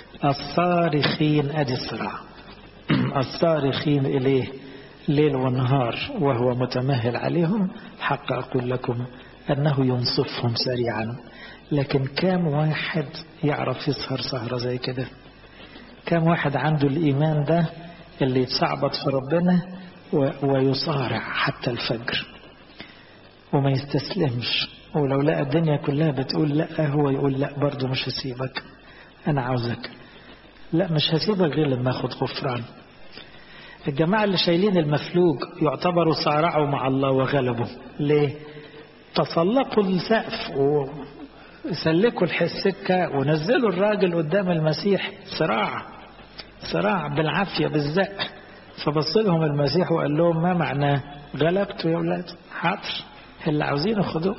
الصارخين أدي الصراع الصارخين إليه ليل ونهار وهو متمهل عليهم حق أقول لكم أنه ينصفهم سريعا لكن كم واحد يعرف يسهر سهرة زي كده كم واحد عنده الإيمان ده اللي يتصعبط في ربنا ويصارع حتى الفجر وما يستسلمش ولو لقى الدنيا كلها بتقول لا هو يقول لا برضه مش هسيبك أنا عاوزك لا مش هسيبك غير لما أخد غفران الجماعة اللي شايلين المفلوج يعتبروا صارعوا مع الله وغلبوا ليه تسلقوا السقف وسلكوا السكة ونزلوا الراجل قدام المسيح صراع صراع بالعافية بالزق فبص لهم المسيح وقال لهم ما معناه غلبتوا يا ولاد حاضر اللي عاوزينه خدوه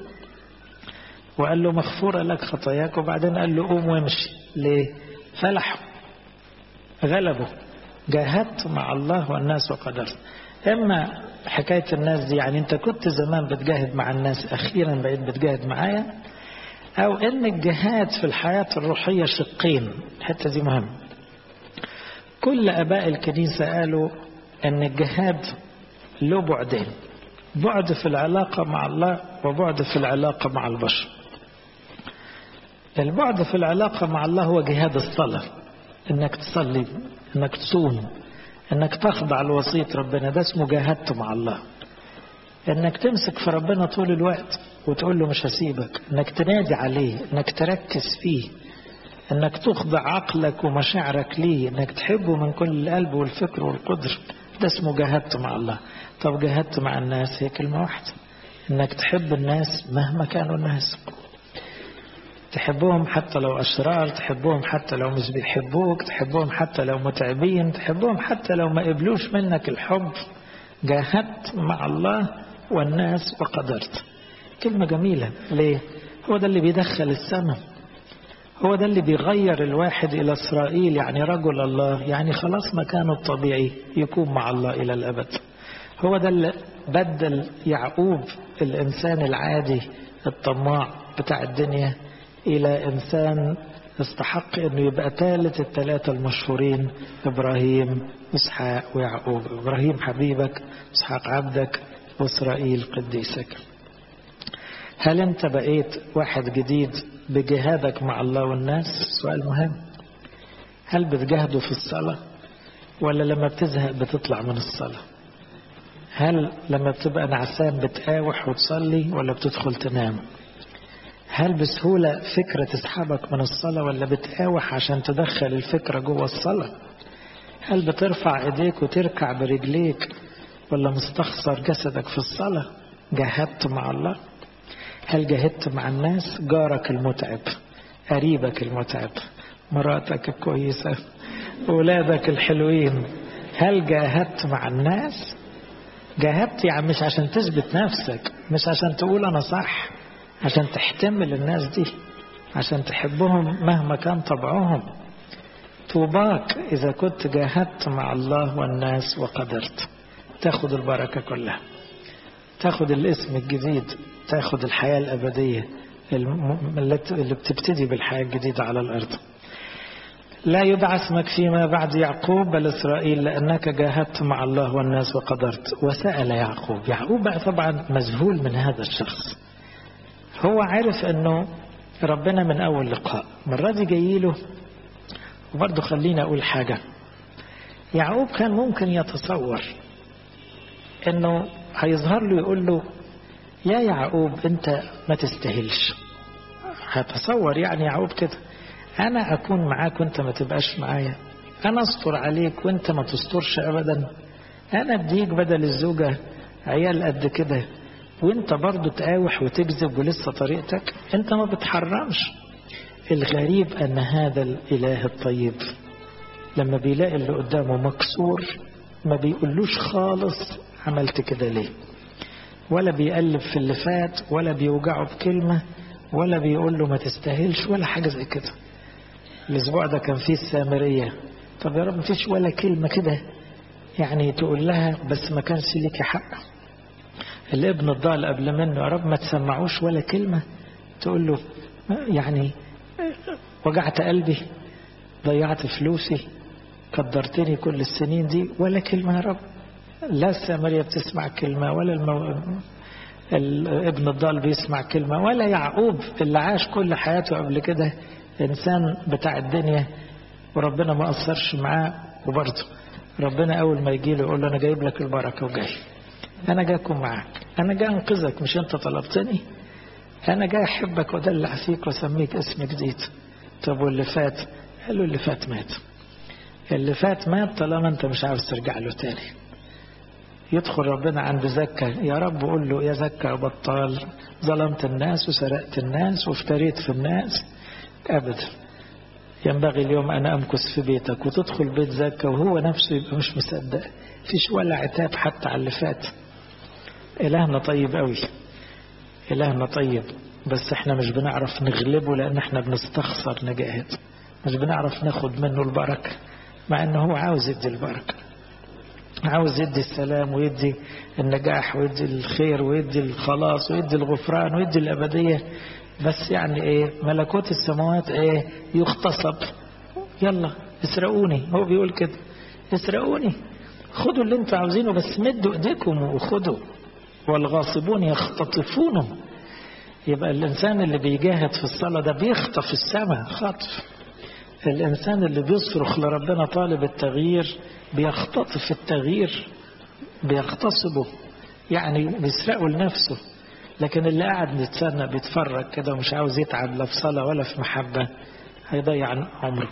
وقال له مغفورة لك خطاياك وبعدين قال له قوم وامشي ليه فلحوا غلبوا جاهدت مع الله والناس وقدرت اما حكاية الناس دي يعني انت كنت زمان بتجاهد مع الناس اخيرا بقيت بتجاهد معايا او ان الجهاد في الحياة الروحية شقين الحتة دي مهمة كل اباء الكنيسة قالوا ان الجهاد له بعدين بعد في العلاقة مع الله وبعد في العلاقة مع البشر البعد في العلاقة مع الله هو جهاد الصلاة انك تصلي انك تصوم انك تخضع لوصية ربنا ده اسمه جاهدت مع الله انك تمسك في ربنا طول الوقت وتقول له مش هسيبك انك تنادي عليه انك تركز فيه انك تخضع عقلك ومشاعرك ليه انك تحبه من كل القلب والفكر والقدر ده اسمه جاهدت مع الله طب جاهدت مع الناس هي كلمة واحدة انك تحب الناس مهما كانوا الناس تحبهم حتى لو أشرار تحبهم حتى لو مش بيحبوك تحبهم حتى لو متعبين تحبهم حتى لو ما قبلوش منك الحب جاهدت مع الله والناس وقدرت كلمة جميلة ليه هو ده اللي بيدخل السماء هو ده اللي بيغير الواحد إلى إسرائيل يعني رجل الله يعني خلاص مكانه الطبيعي يكون مع الله إلى الأبد هو ده اللي بدل يعقوب الإنسان العادي الطماع بتاع الدنيا إلى إنسان استحق انه يبقى ثالث الثلاثة المشهورين ابراهيم اسحاق ويعقوب ابراهيم حبيبك اسحاق عبدك واسرائيل قديسك هل انت بقيت واحد جديد بجهادك مع الله والناس سؤال مهم هل بتجاهدوا في الصلاة ولا لما بتزهق بتطلع من الصلاة هل لما بتبقى نعسان بتقاوح وتصلي ولا بتدخل تنام هل بسهولة فكرة تسحبك من الصلاة ولا بتقاوح عشان تدخل الفكرة جوه الصلاة هل بترفع ايديك وتركع برجليك ولا مستخسر جسدك في الصلاة جاهدت مع الله هل جاهدت مع الناس جارك المتعب قريبك المتعب مراتك الكويسة أولادك الحلوين هل جاهدت مع الناس جاهدت يعني مش عشان تثبت نفسك مش عشان تقول أنا صح عشان تحتمل الناس دي عشان تحبهم مهما كان طبعهم طوباك إذا كنت جاهدت مع الله والناس وقدرت تاخد البركة كلها تاخد الاسم الجديد تاخد الحياة الأبدية اللي بتبتدي بالحياة الجديدة على الأرض لا يدعى اسمك فيما بعد يعقوب بل إسرائيل لأنك جاهدت مع الله والناس وقدرت وسأل يعقوب يعقوب بقى طبعا مذهول من هذا الشخص هو عارف أنه ربنا من أول لقاء مرة دي جايله وبرضه خليني أقول حاجة يعقوب كان ممكن يتصور أنه هيظهر له يقول له يا يعقوب أنت ما تستاهلش هتصور يعني يعقوب كده أنا أكون معاك وأنت ما تبقاش معايا أنا أستر عليك وأنت ما تسترش أبدا أنا أديك بدل الزوجة عيال قد كده وأنت برضو تقاوح وتكذب ولسه طريقتك أنت ما بتحرمش الغريب أن هذا الإله الطيب لما بيلاقي اللي قدامه مكسور ما بيقولوش خالص عملت كده ليه ولا بيقلب في اللي فات ولا بيوجعه بكلمة ولا بيقول له ما تستاهلش ولا حاجة زي كده الأسبوع ده كان فيه السامرية طب يا رب مفيش ولا كلمة كده يعني تقول لها بس ما كانش ليكي حق الابن الضال قبل منه يا رب ما تسمعوش ولا كلمة تقول له يعني وجعت قلبي ضيعت فلوسي قدرتني كل السنين دي ولا كلمة يا رب لا السامرية بتسمع كلمة ولا المو... الابن الضال بيسمع كلمة ولا يعقوب اللي عاش كل حياته قبل كده إنسان بتاع الدنيا وربنا ما أثرش معاه وبرضه ربنا أول ما يجي له يقول له أنا جايب لك البركة وجاي أنا جاي أكون معاك أنا جاي أنقذك مش أنت طلبتني أنا جاي أحبك وأدلع فيك وأسميك اسم جديد طب واللي فات قال له اللي فات مات اللي فات مات طالما أنت مش عاوز ترجع له تاني يدخل ربنا عند زكا يا رب قول له يا زكا بطال ظلمت الناس وسرقت الناس وافتريت في الناس أبدا ينبغي اليوم أنا أمكث في بيتك وتدخل بيت زكا وهو نفسه يبقى مش مصدق فيش ولا عتاب حتى على اللي فات إلهنا طيب قوي إلهنا طيب بس احنا مش بنعرف نغلبه لأن احنا بنستخسر نجاهد مش بنعرف ناخد منه البركة مع انه هو عاوز يدي البركة عاوز يدي السلام ويدي النجاح ويدي الخير ويدي الخلاص ويدي الغفران ويدي الأبدية بس يعني ايه ملكوت السماوات ايه يغتصب يلا اسرقوني هو بيقول كده اسرقوني خدوا اللي انتوا عاوزينه بس مدوا ايديكم وخدوا والغاصبون يختطفونه يبقى الانسان اللي بيجاهد في الصلاة ده بيخطف السماء خطف الانسان اللي بيصرخ لربنا طالب التغيير بيختطف التغيير بيغتصبه يعني بيسرقه لنفسه لكن اللي قاعد نتسنى بيتفرج كده ومش عاوز يتعب لا في صلاة ولا في محبة هيضيع عمره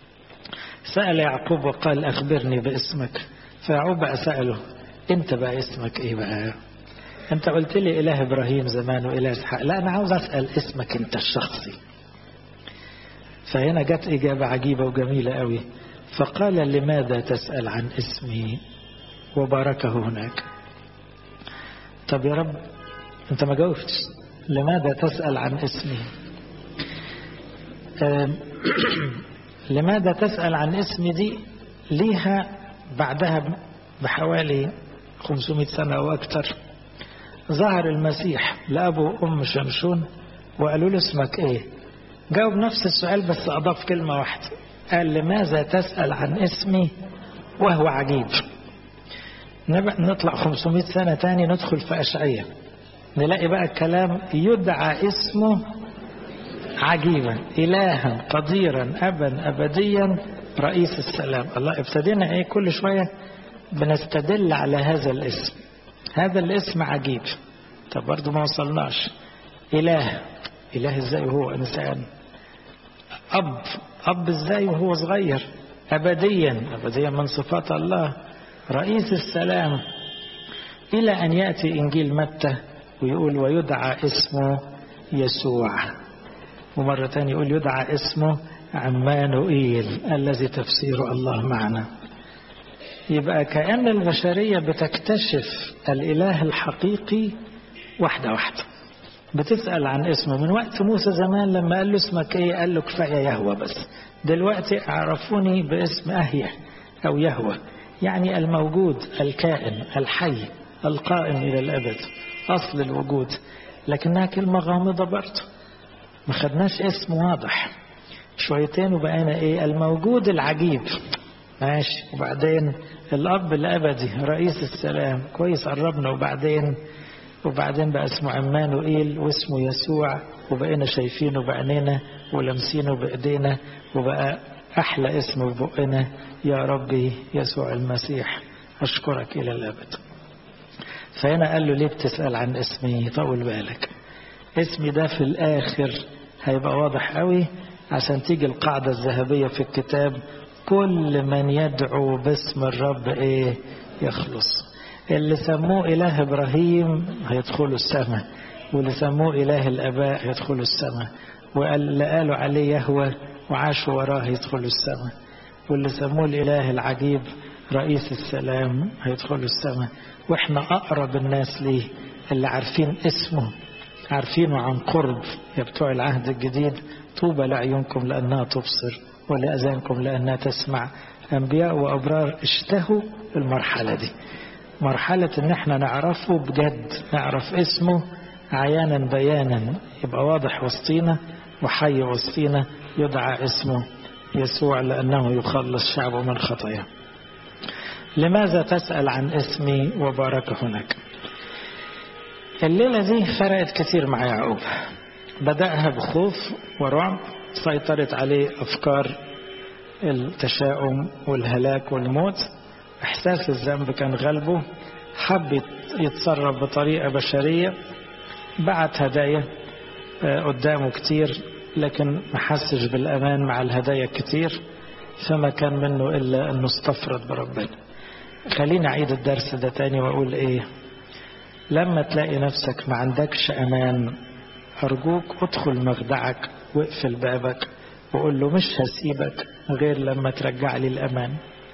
سأل يعقوب وقال أخبرني باسمك فيعقوب بقى سأله أنت بقى اسمك إيه بقى أنت قلت لي إله إبراهيم زمان وإله إسحاق لا أنا عاوز أسأل اسمك أنت الشخصي فهنا جت إجابة عجيبة وجميلة قوي فقال لماذا تسأل عن اسمي وباركه هناك طب يا رب انت ما جاوبتش لماذا تسأل عن اسمي لماذا تسأل عن اسمي دي ليها بعدها بحوالي 500 سنة أو أكثر ظهر المسيح لأبو أم شمشون وقالوا له اسمك إيه جاوب نفس السؤال بس أضاف كلمة واحدة قال لماذا تسأل عن اسمي وهو عجيب نطلع 500 سنة تاني ندخل في أشعية نلاقي بقى الكلام يدعى اسمه عجيبا إلها قديرا أبا أبديا رئيس السلام الله ابتدينا ايه كل شوية بنستدل على هذا الاسم هذا الاسم عجيب طب برضه ما وصلناش إله إله ازاي وهو إنسان أب أب ازاي وهو صغير أبديا أبديا من صفات الله رئيس السلام إلى أن يأتي إنجيل متى ويقول ويدعى اسمه يسوع ومرة تانية يقول يدعى اسمه عمانوئيل الذي تفسيره الله معنا يبقى كأن البشرية بتكتشف الإله الحقيقي واحدة واحدة بتسأل عن اسمه من وقت موسى زمان لما قال له اسمك ايه قال له كفاية يهوى بس دلوقتي عرفوني باسم أهيه أو يهوى يعني الموجود الكائن الحي القائم إلى الأبد أصل الوجود لكنها كلمة غامضة برضه ما خدناش اسم واضح شويتين وبقينا ايه الموجود العجيب ماشي وبعدين الأب الأبدي رئيس السلام كويس قربنا وبعدين وبعدين بقى اسمه عمانوئيل واسمه يسوع وبقينا شايفينه بعينينا ولمسينه بإيدينا وبقى أحلى اسم في بقنا يا ربي يسوع المسيح أشكرك إلى الأبد فهنا قال له ليه بتسأل عن اسمي طول بالك اسمي ده في الآخر هيبقى واضح قوي عشان تيجي القاعدة الذهبية في الكتاب كل من يدعو باسم الرب ايه يخلص اللي سموه إله إبراهيم هيدخلوا السماء واللي سموه إله الآباء هيدخلوا السماء واللي قالوا عليه يهوى وعاشوا وراه يدخلوا السماء واللي سموه الإله العجيب رئيس السلام هيدخلوا السماء واحنا أقرب الناس ليه اللي عارفين اسمه عارفينه عن قرب يا بتوع العهد الجديد طوبى لعيونكم لأنها تبصر ولأذانكم لأنها تسمع أنبياء وأبرار اشتهوا المرحلة دي مرحلة ان احنا نعرفه بجد نعرف اسمه عيانا بيانا يبقى واضح وسطينا وحي وسطينا يدعى اسمه يسوع لأنه يخلص شعبه من خطاياه لماذا تسأل عن اسمي وبارك هناك الليلة دي فرقت كثير مع يعقوب بدأها بخوف ورعب سيطرت عليه أفكار التشاؤم والهلاك والموت إحساس الذنب كان غلبه حب يتصرف بطريقة بشرية بعت هدايا قدامه كتير لكن ما حسش بالأمان مع الهدايا كتير فما كان منه إلا أنه استفرد بربنا خليني أعيد الدرس ده تاني وأقول إيه لما تلاقي نفسك ما عندكش أمان أرجوك ادخل مخدعك واقفل بابك وقول له مش هسيبك غير لما ترجع لي الأمان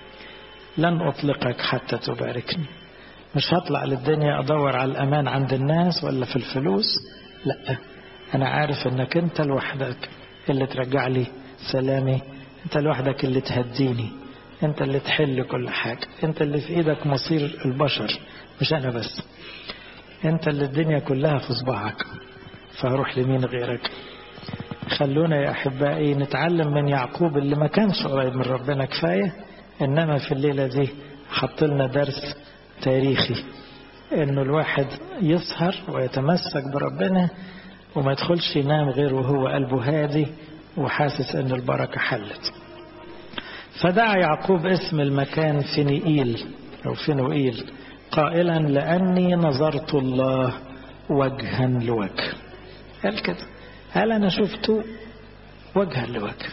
لن أطلقك حتى تباركني مش هطلع للدنيا أدور على الأمان عند الناس ولا في الفلوس لا أنا عارف أنك أنت لوحدك اللي ترجع لي سلامي أنت لوحدك اللي تهديني أنت اللي تحل كل حاجة أنت اللي في إيدك مصير البشر مش أنا بس أنت اللي الدنيا كلها في صباعك فهروح لمين غيرك خلونا يا أحبائي نتعلم من يعقوب اللي ما كانش قريب من ربنا كفاية إنما في الليلة دي حط لنا درس تاريخي إنه الواحد يسهر ويتمسك بربنا وما يدخلش ينام غير وهو قلبه هادي وحاسس إن البركة حلت فدعا يعقوب اسم المكان فينيئيل أو فينوئيل قائلا لأني نظرت الله وجها لوجه قال كده هل أنا شفته وجها لوجه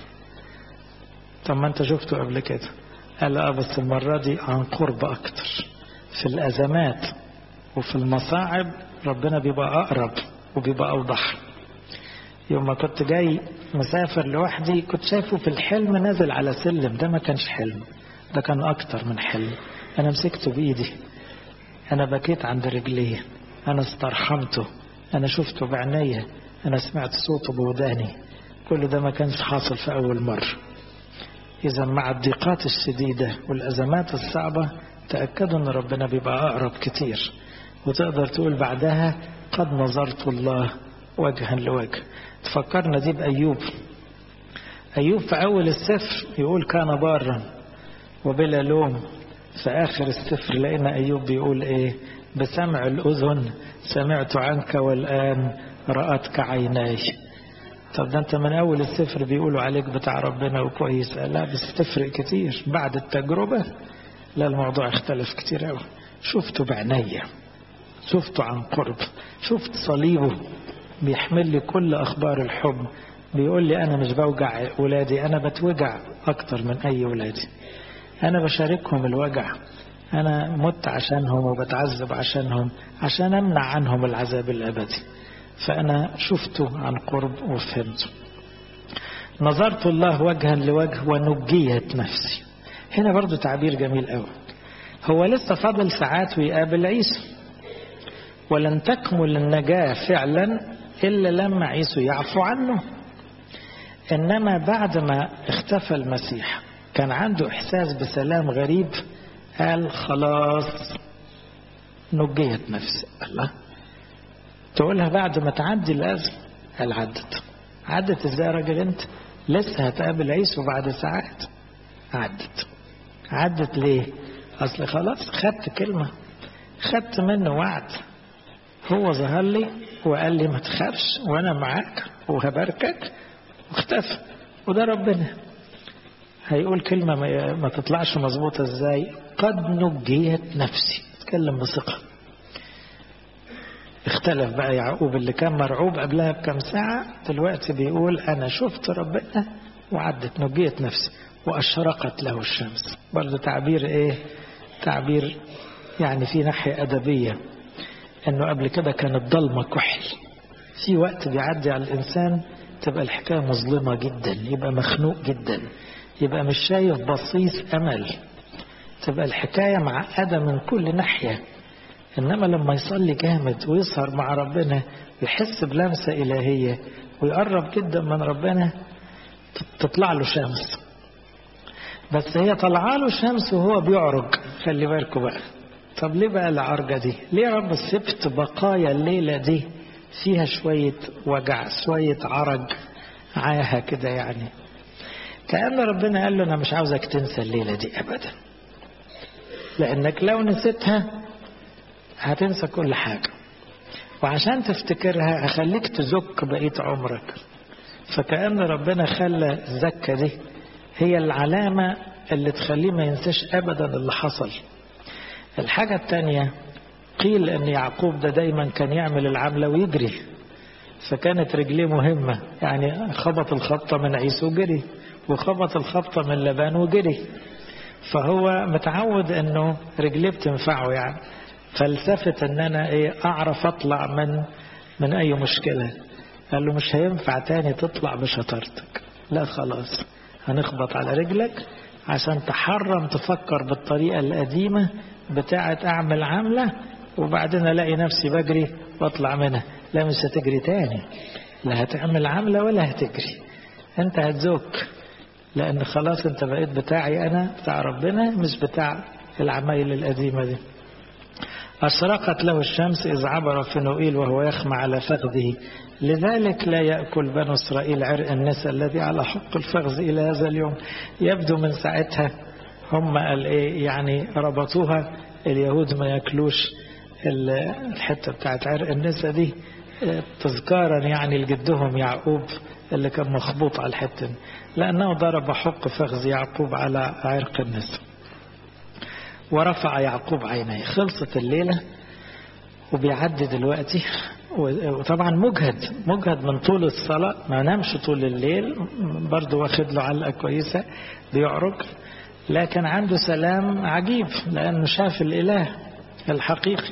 طب ما أنت شفته قبل كده قال اه بس المرة دي عن قرب أكتر في الأزمات وفي المصاعب ربنا بيبقى أقرب وبيبقى أوضح يوم ما كنت جاي مسافر لوحدي كنت شايفه في الحلم نازل على سلم ده ما كانش حلم ده كان أكتر من حلم أنا مسكته بإيدي أنا بكيت عند رجليه أنا استرحمته أنا شفته بعينيا أنا سمعت صوته بوداني كل ده ما كانش حاصل في أول مرة إذا مع الضيقات الشديدة والأزمات الصعبة تأكدوا أن ربنا بيبقى أقرب كتير وتقدر تقول بعدها قد نظرت الله وجها لوجه تفكرنا دي بأيوب أيوب في أول السفر يقول كان بارا وبلا لوم في آخر السفر لقينا أيوب بيقول إيه بسمع الأذن سمعت عنك والآن رأتك عيناي طب ده أنت من أول السفر بيقولوا عليك بتاع ربنا وكويس لا بس تفرق كتير بعد التجربة لا الموضوع اختلف كتير أوي شفته بعينيا شفته عن قرب شفت صليبه بيحمل لي كل أخبار الحب بيقول لي أنا مش بوجع ولادي أنا بتوجع أكتر من أي ولادي أنا بشاركهم الوجع أنا مت عشانهم وبتعذب عشانهم عشان أمنع عنهم العذاب الأبدي فأنا شفته عن قرب وفهمته نظرت الله وجها لوجه ونجيت نفسي هنا برضو تعبير جميل قوي هو لسه فاضل ساعات ويقابل عيسى ولن تكمل النجاة فعلا إلا لما عيسى يعفو عنه إنما بعد ما اختفى المسيح كان عنده إحساس بسلام غريب قال خلاص نجيت نفسي الله تقولها بعد ما تعدي الأزمة قال عدت عدت ازاي يا راجل انت لسه هتقابل عيسو بعد ساعات عدت عدت ليه اصل خلاص خدت كلمة خدت منه وعد هو ظهر لي وقال لي ما تخافش وانا معاك وهباركك واختفى وده ربنا هيقول كلمة ما تطلعش مظبوطة ازاي قد نجيت نفسي اتكلم بثقة اختلف بقى يعقوب اللي كان مرعوب قبلها بكم ساعة دلوقتي بيقول أنا شفت ربنا وعدت نجيت نفسي وأشرقت له الشمس برضه تعبير إيه تعبير يعني في ناحية أدبية إنه قبل كده كانت ضلمة كحل في وقت بيعدي على الإنسان تبقى الحكاية مظلمة جدا يبقى مخنوق جدا يبقى مش شايف بصيص أمل تبقى الحكاية معقدة من كل ناحية إنما لما يصلي جامد ويسهر مع ربنا ويحس بلمسة إلهية ويقرب جدا من ربنا تطلع له شمس بس هي طلع له شمس وهو بيعرج خلي بالكم بقى طب ليه بقى العرجة دي ليه يا رب سبت بقايا الليلة دي فيها شوية وجع شوية عرج عاهة كده يعني كأن ربنا قال له أنا مش عاوزك تنسى الليلة دي أبدا لأنك لو نسيتها هتنسى كل حاجة وعشان تفتكرها هخليك تزك بقية عمرك فكأن ربنا خلى الزكة دي هي العلامة اللي تخليه ما ينساش أبدا اللي حصل الحاجة التانية قيل أن يعقوب ده دايما كان يعمل العملة ويجري فكانت رجليه مهمة يعني خبط الخبطة من عيسو وجري وخبط الخبطة من لبان وجري فهو متعود أنه رجليه بتنفعه يعني فلسفة ان انا ايه اعرف اطلع من من اي مشكلة قال له مش هينفع تاني تطلع بشطارتك لا خلاص هنخبط على رجلك عشان تحرم تفكر بالطريقة القديمة بتاعة اعمل عملة وبعدين الاقي نفسي بجري واطلع منها لا مش هتجري تاني لا هتعمل عملة ولا هتجري انت هتزوك لان خلاص انت بقيت بتاعي انا بتاع ربنا مش بتاع العمايل القديمة دي أشرقت له الشمس إذ عبر فنوئيل وهو يخمع على فخذه لذلك لا يأكل بنو إسرائيل عرق النساء الذي على حق الفخذ إلى هذا اليوم يبدو من ساعتها هم إيه يعني ربطوها اليهود ما ياكلوش الحتة بتاعت عرق النساء دي تذكارا يعني لجدهم يعقوب اللي كان مخبوط على الحتة لأنه ضرب حق فخذ يعقوب على عرق النساء ورفع يعقوب عينيه خلصت الليلة وبيعدي دلوقتي وطبعا مجهد مجهد من طول الصلاة ما نامش طول الليل برضه واخد له علقة كويسة بيعرج لكن عنده سلام عجيب لأنه شاف الإله الحقيقي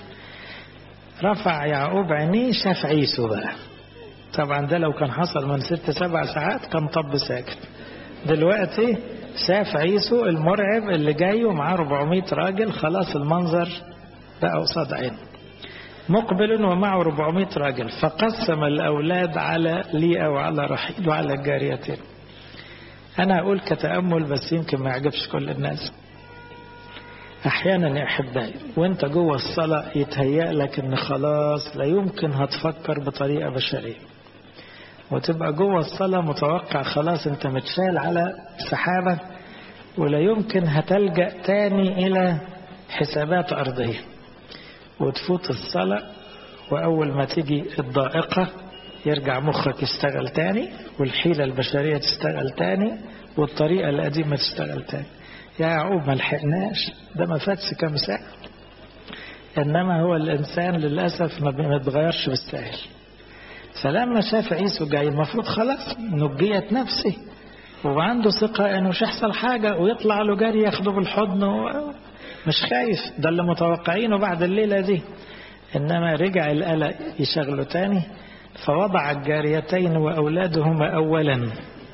رفع يعقوب عينيه شاف عيسو بقى طبعا ده لو كان حصل من ست سبع ساعات كان طب ساكت دلوقتي شاف عيسو المرعب اللي جاي ومعاه 400 راجل خلاص المنظر بقى قصاد عينه مقبل ومعه 400 راجل فقسم الأولاد على ليئة وعلى رحيل وعلى الجاريتين أنا أقول كتأمل بس يمكن ما يعجبش كل الناس أحيانا يا أحبائي وأنت جوه الصلاة يتهيأ لك إن خلاص لا يمكن هتفكر بطريقة بشرية وتبقى جوه الصلاة متوقع خلاص انت متشال على سحابة ولا يمكن هتلجأ تاني إلى حسابات أرضية وتفوت الصلاة وأول ما تيجي الضائقة يرجع مخك يشتغل تاني والحيلة البشرية تشتغل تاني والطريقة القديمة تشتغل تاني يا يعقوب ما لحقناش ده ما فاتش كام ساعة إنما هو الإنسان للأسف ما بيتغيرش بالسهل فلما شاف عيسو جاي المفروض خلاص نجيت نفسي وعنده ثقة إنه مش هيحصل حاجة ويطلع له جري ياخده بالحضن مش خايف ده اللي متوقعينه بعد الليلة دي إنما رجع القلق يشغله تاني فوضع الجاريتين وأولادهما أولا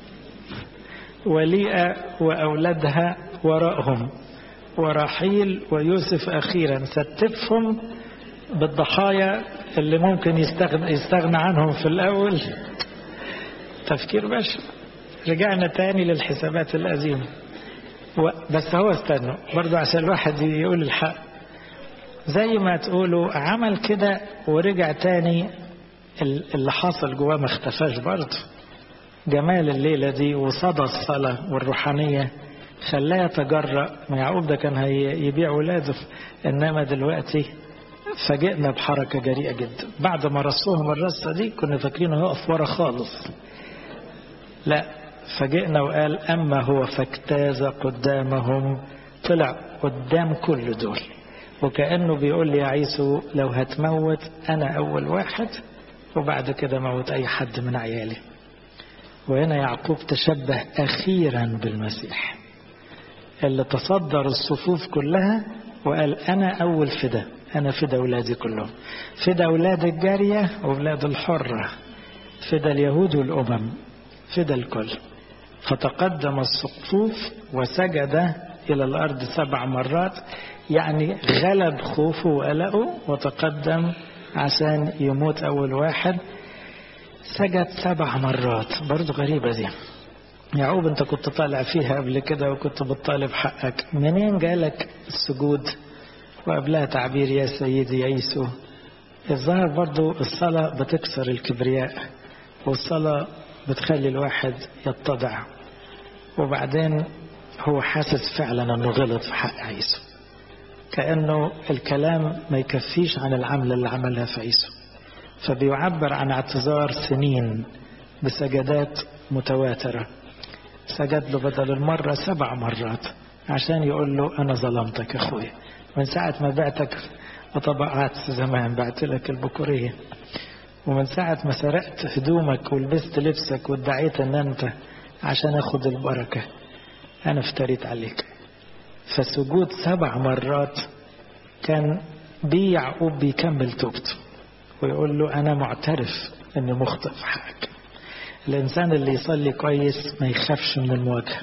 وليئة وأولادها وراءهم ورحيل ويوسف أخيرا ستفهم بالضحايا اللي ممكن يستغنى, يستغنى عنهم في الأول تفكير بشر رجعنا تاني للحسابات القديمة بس هو استنوا برضو عشان الواحد يقول الحق زي ما تقولوا عمل كده ورجع تاني اللي حاصل جواه ما اختفاش برضه جمال الليلة دي وصدى الصلاة والروحانية خلاه يتجرأ يعقوب ده كان هيبيع ولاده إنما دلوقتي فاجئنا بحركة جريئة جدا بعد ما رصوهم الرصة دي كنا فاكرينه هيقف ورا خالص لا فاجئنا وقال أما هو فاجتاز قدامهم طلع قدام كل دول وكأنه بيقول لي يا عيسو لو هتموت أنا أول واحد وبعد كده موت أي حد من عيالي وهنا يعقوب تشبه أخيرا بالمسيح اللي تصدر الصفوف كلها وقال أنا أول فدا أنا فدا أولادي كلهم فدا أولاد الجارية وأولاد الحرة فدا اليهود والأمم فدا الكل فتقدم الصفوف وسجد إلى الأرض سبع مرات يعني غلب خوفه وقلقه وتقدم عشان يموت أول واحد سجد سبع مرات برضو غريبة دي يعقوب انت كنت طالع فيها قبل كده وكنت بتطالب حقك منين جالك السجود وقبلها تعبير يا سيدي يا يسوع الظاهر برضو الصلاة بتكسر الكبرياء والصلاة بتخلي الواحد يتضع وبعدين هو حاسس فعلا انه غلط في حق عيسو كأنه الكلام ما يكفيش عن العمل اللي عملها في عيسو فبيعبر عن اعتذار سنين بسجدات متواترة سجد له بدل المرة سبع مرات عشان يقول له أنا ظلمتك أخويا من ساعة ما بعتك وطبعات زمان بعت لك البكورية ومن ساعة ما سرقت هدومك ولبست لبسك وادعيت ان انت عشان اخد البركة انا افتريت عليك فسجود سبع مرات كان بي يعقوب بيكمل توبته ويقول له انا معترف اني مخطئ في حقك الانسان اللي يصلي كويس ما يخافش من المواجهة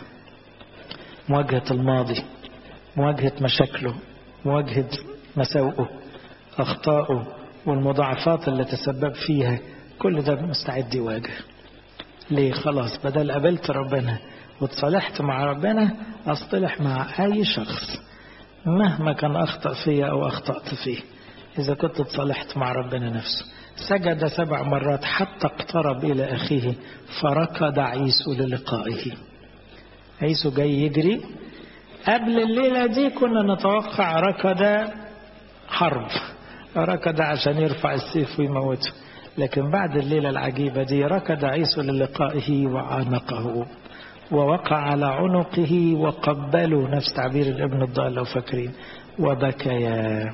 مواجهة الماضي مواجهة مشاكله مواجهة مساوئه أخطائه والمضاعفات اللي تسبب فيها كل ده مستعد يواجه ليه خلاص بدل قابلت ربنا وتصالحت مع ربنا أصطلح مع أي شخص مهما كان أخطأ فيا أو أخطأت فيه إذا كنت تصالحت مع ربنا نفسه سجد سبع مرات حتى اقترب إلى أخيه فركض عيسو للقائه عيسو جاي يجري قبل الليلة دي كنا نتوقع ركض حرب ركض عشان يرفع السيف ويموته لكن بعد الليلة العجيبة دي ركض عيسو للقائه وعانقه ووقع على عنقه وقبله نفس تعبير الابن الضال لو فاكرين وبكيا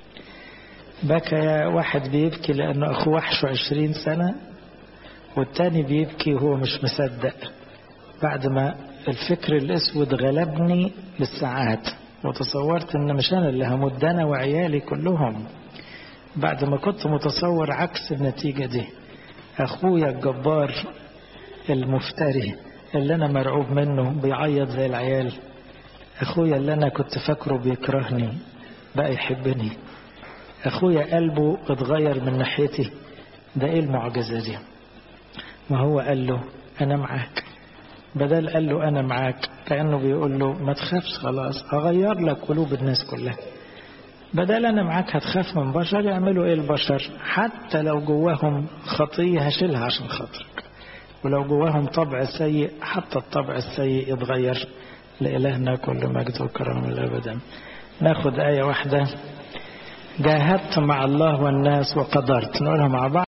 بكى واحد بيبكي لأنه أخوه وحشه عشرين سنة والتاني بيبكي وهو مش مصدق بعد ما الفكر الأسود غلبني بالساعات وتصورت ان مش انا اللي هموت ده انا وعيالي كلهم بعد ما كنت متصور عكس النتيجة دي اخويا الجبار المفتري اللي انا مرعوب منه بيعيط زي العيال اخويا اللي انا كنت فاكره بيكرهني بقى يحبني اخويا قلبه اتغير من ناحيتي ده ايه المعجزة دي ما هو قال له انا معاك بدل قال له أنا معاك كأنه بيقول له ما تخافش خلاص هغير لك قلوب الناس كلها بدل أنا معاك هتخاف من بشر يعملوا إيه البشر حتى لو جواهم خطية هشيلها عشان خاطرك ولو جواهم طبع سيء حتى الطبع السيء يتغير لإلهنا كل مجد وكرم الأبدا ناخد آية واحدة جاهدت مع الله والناس وقدرت نقولها مع بعض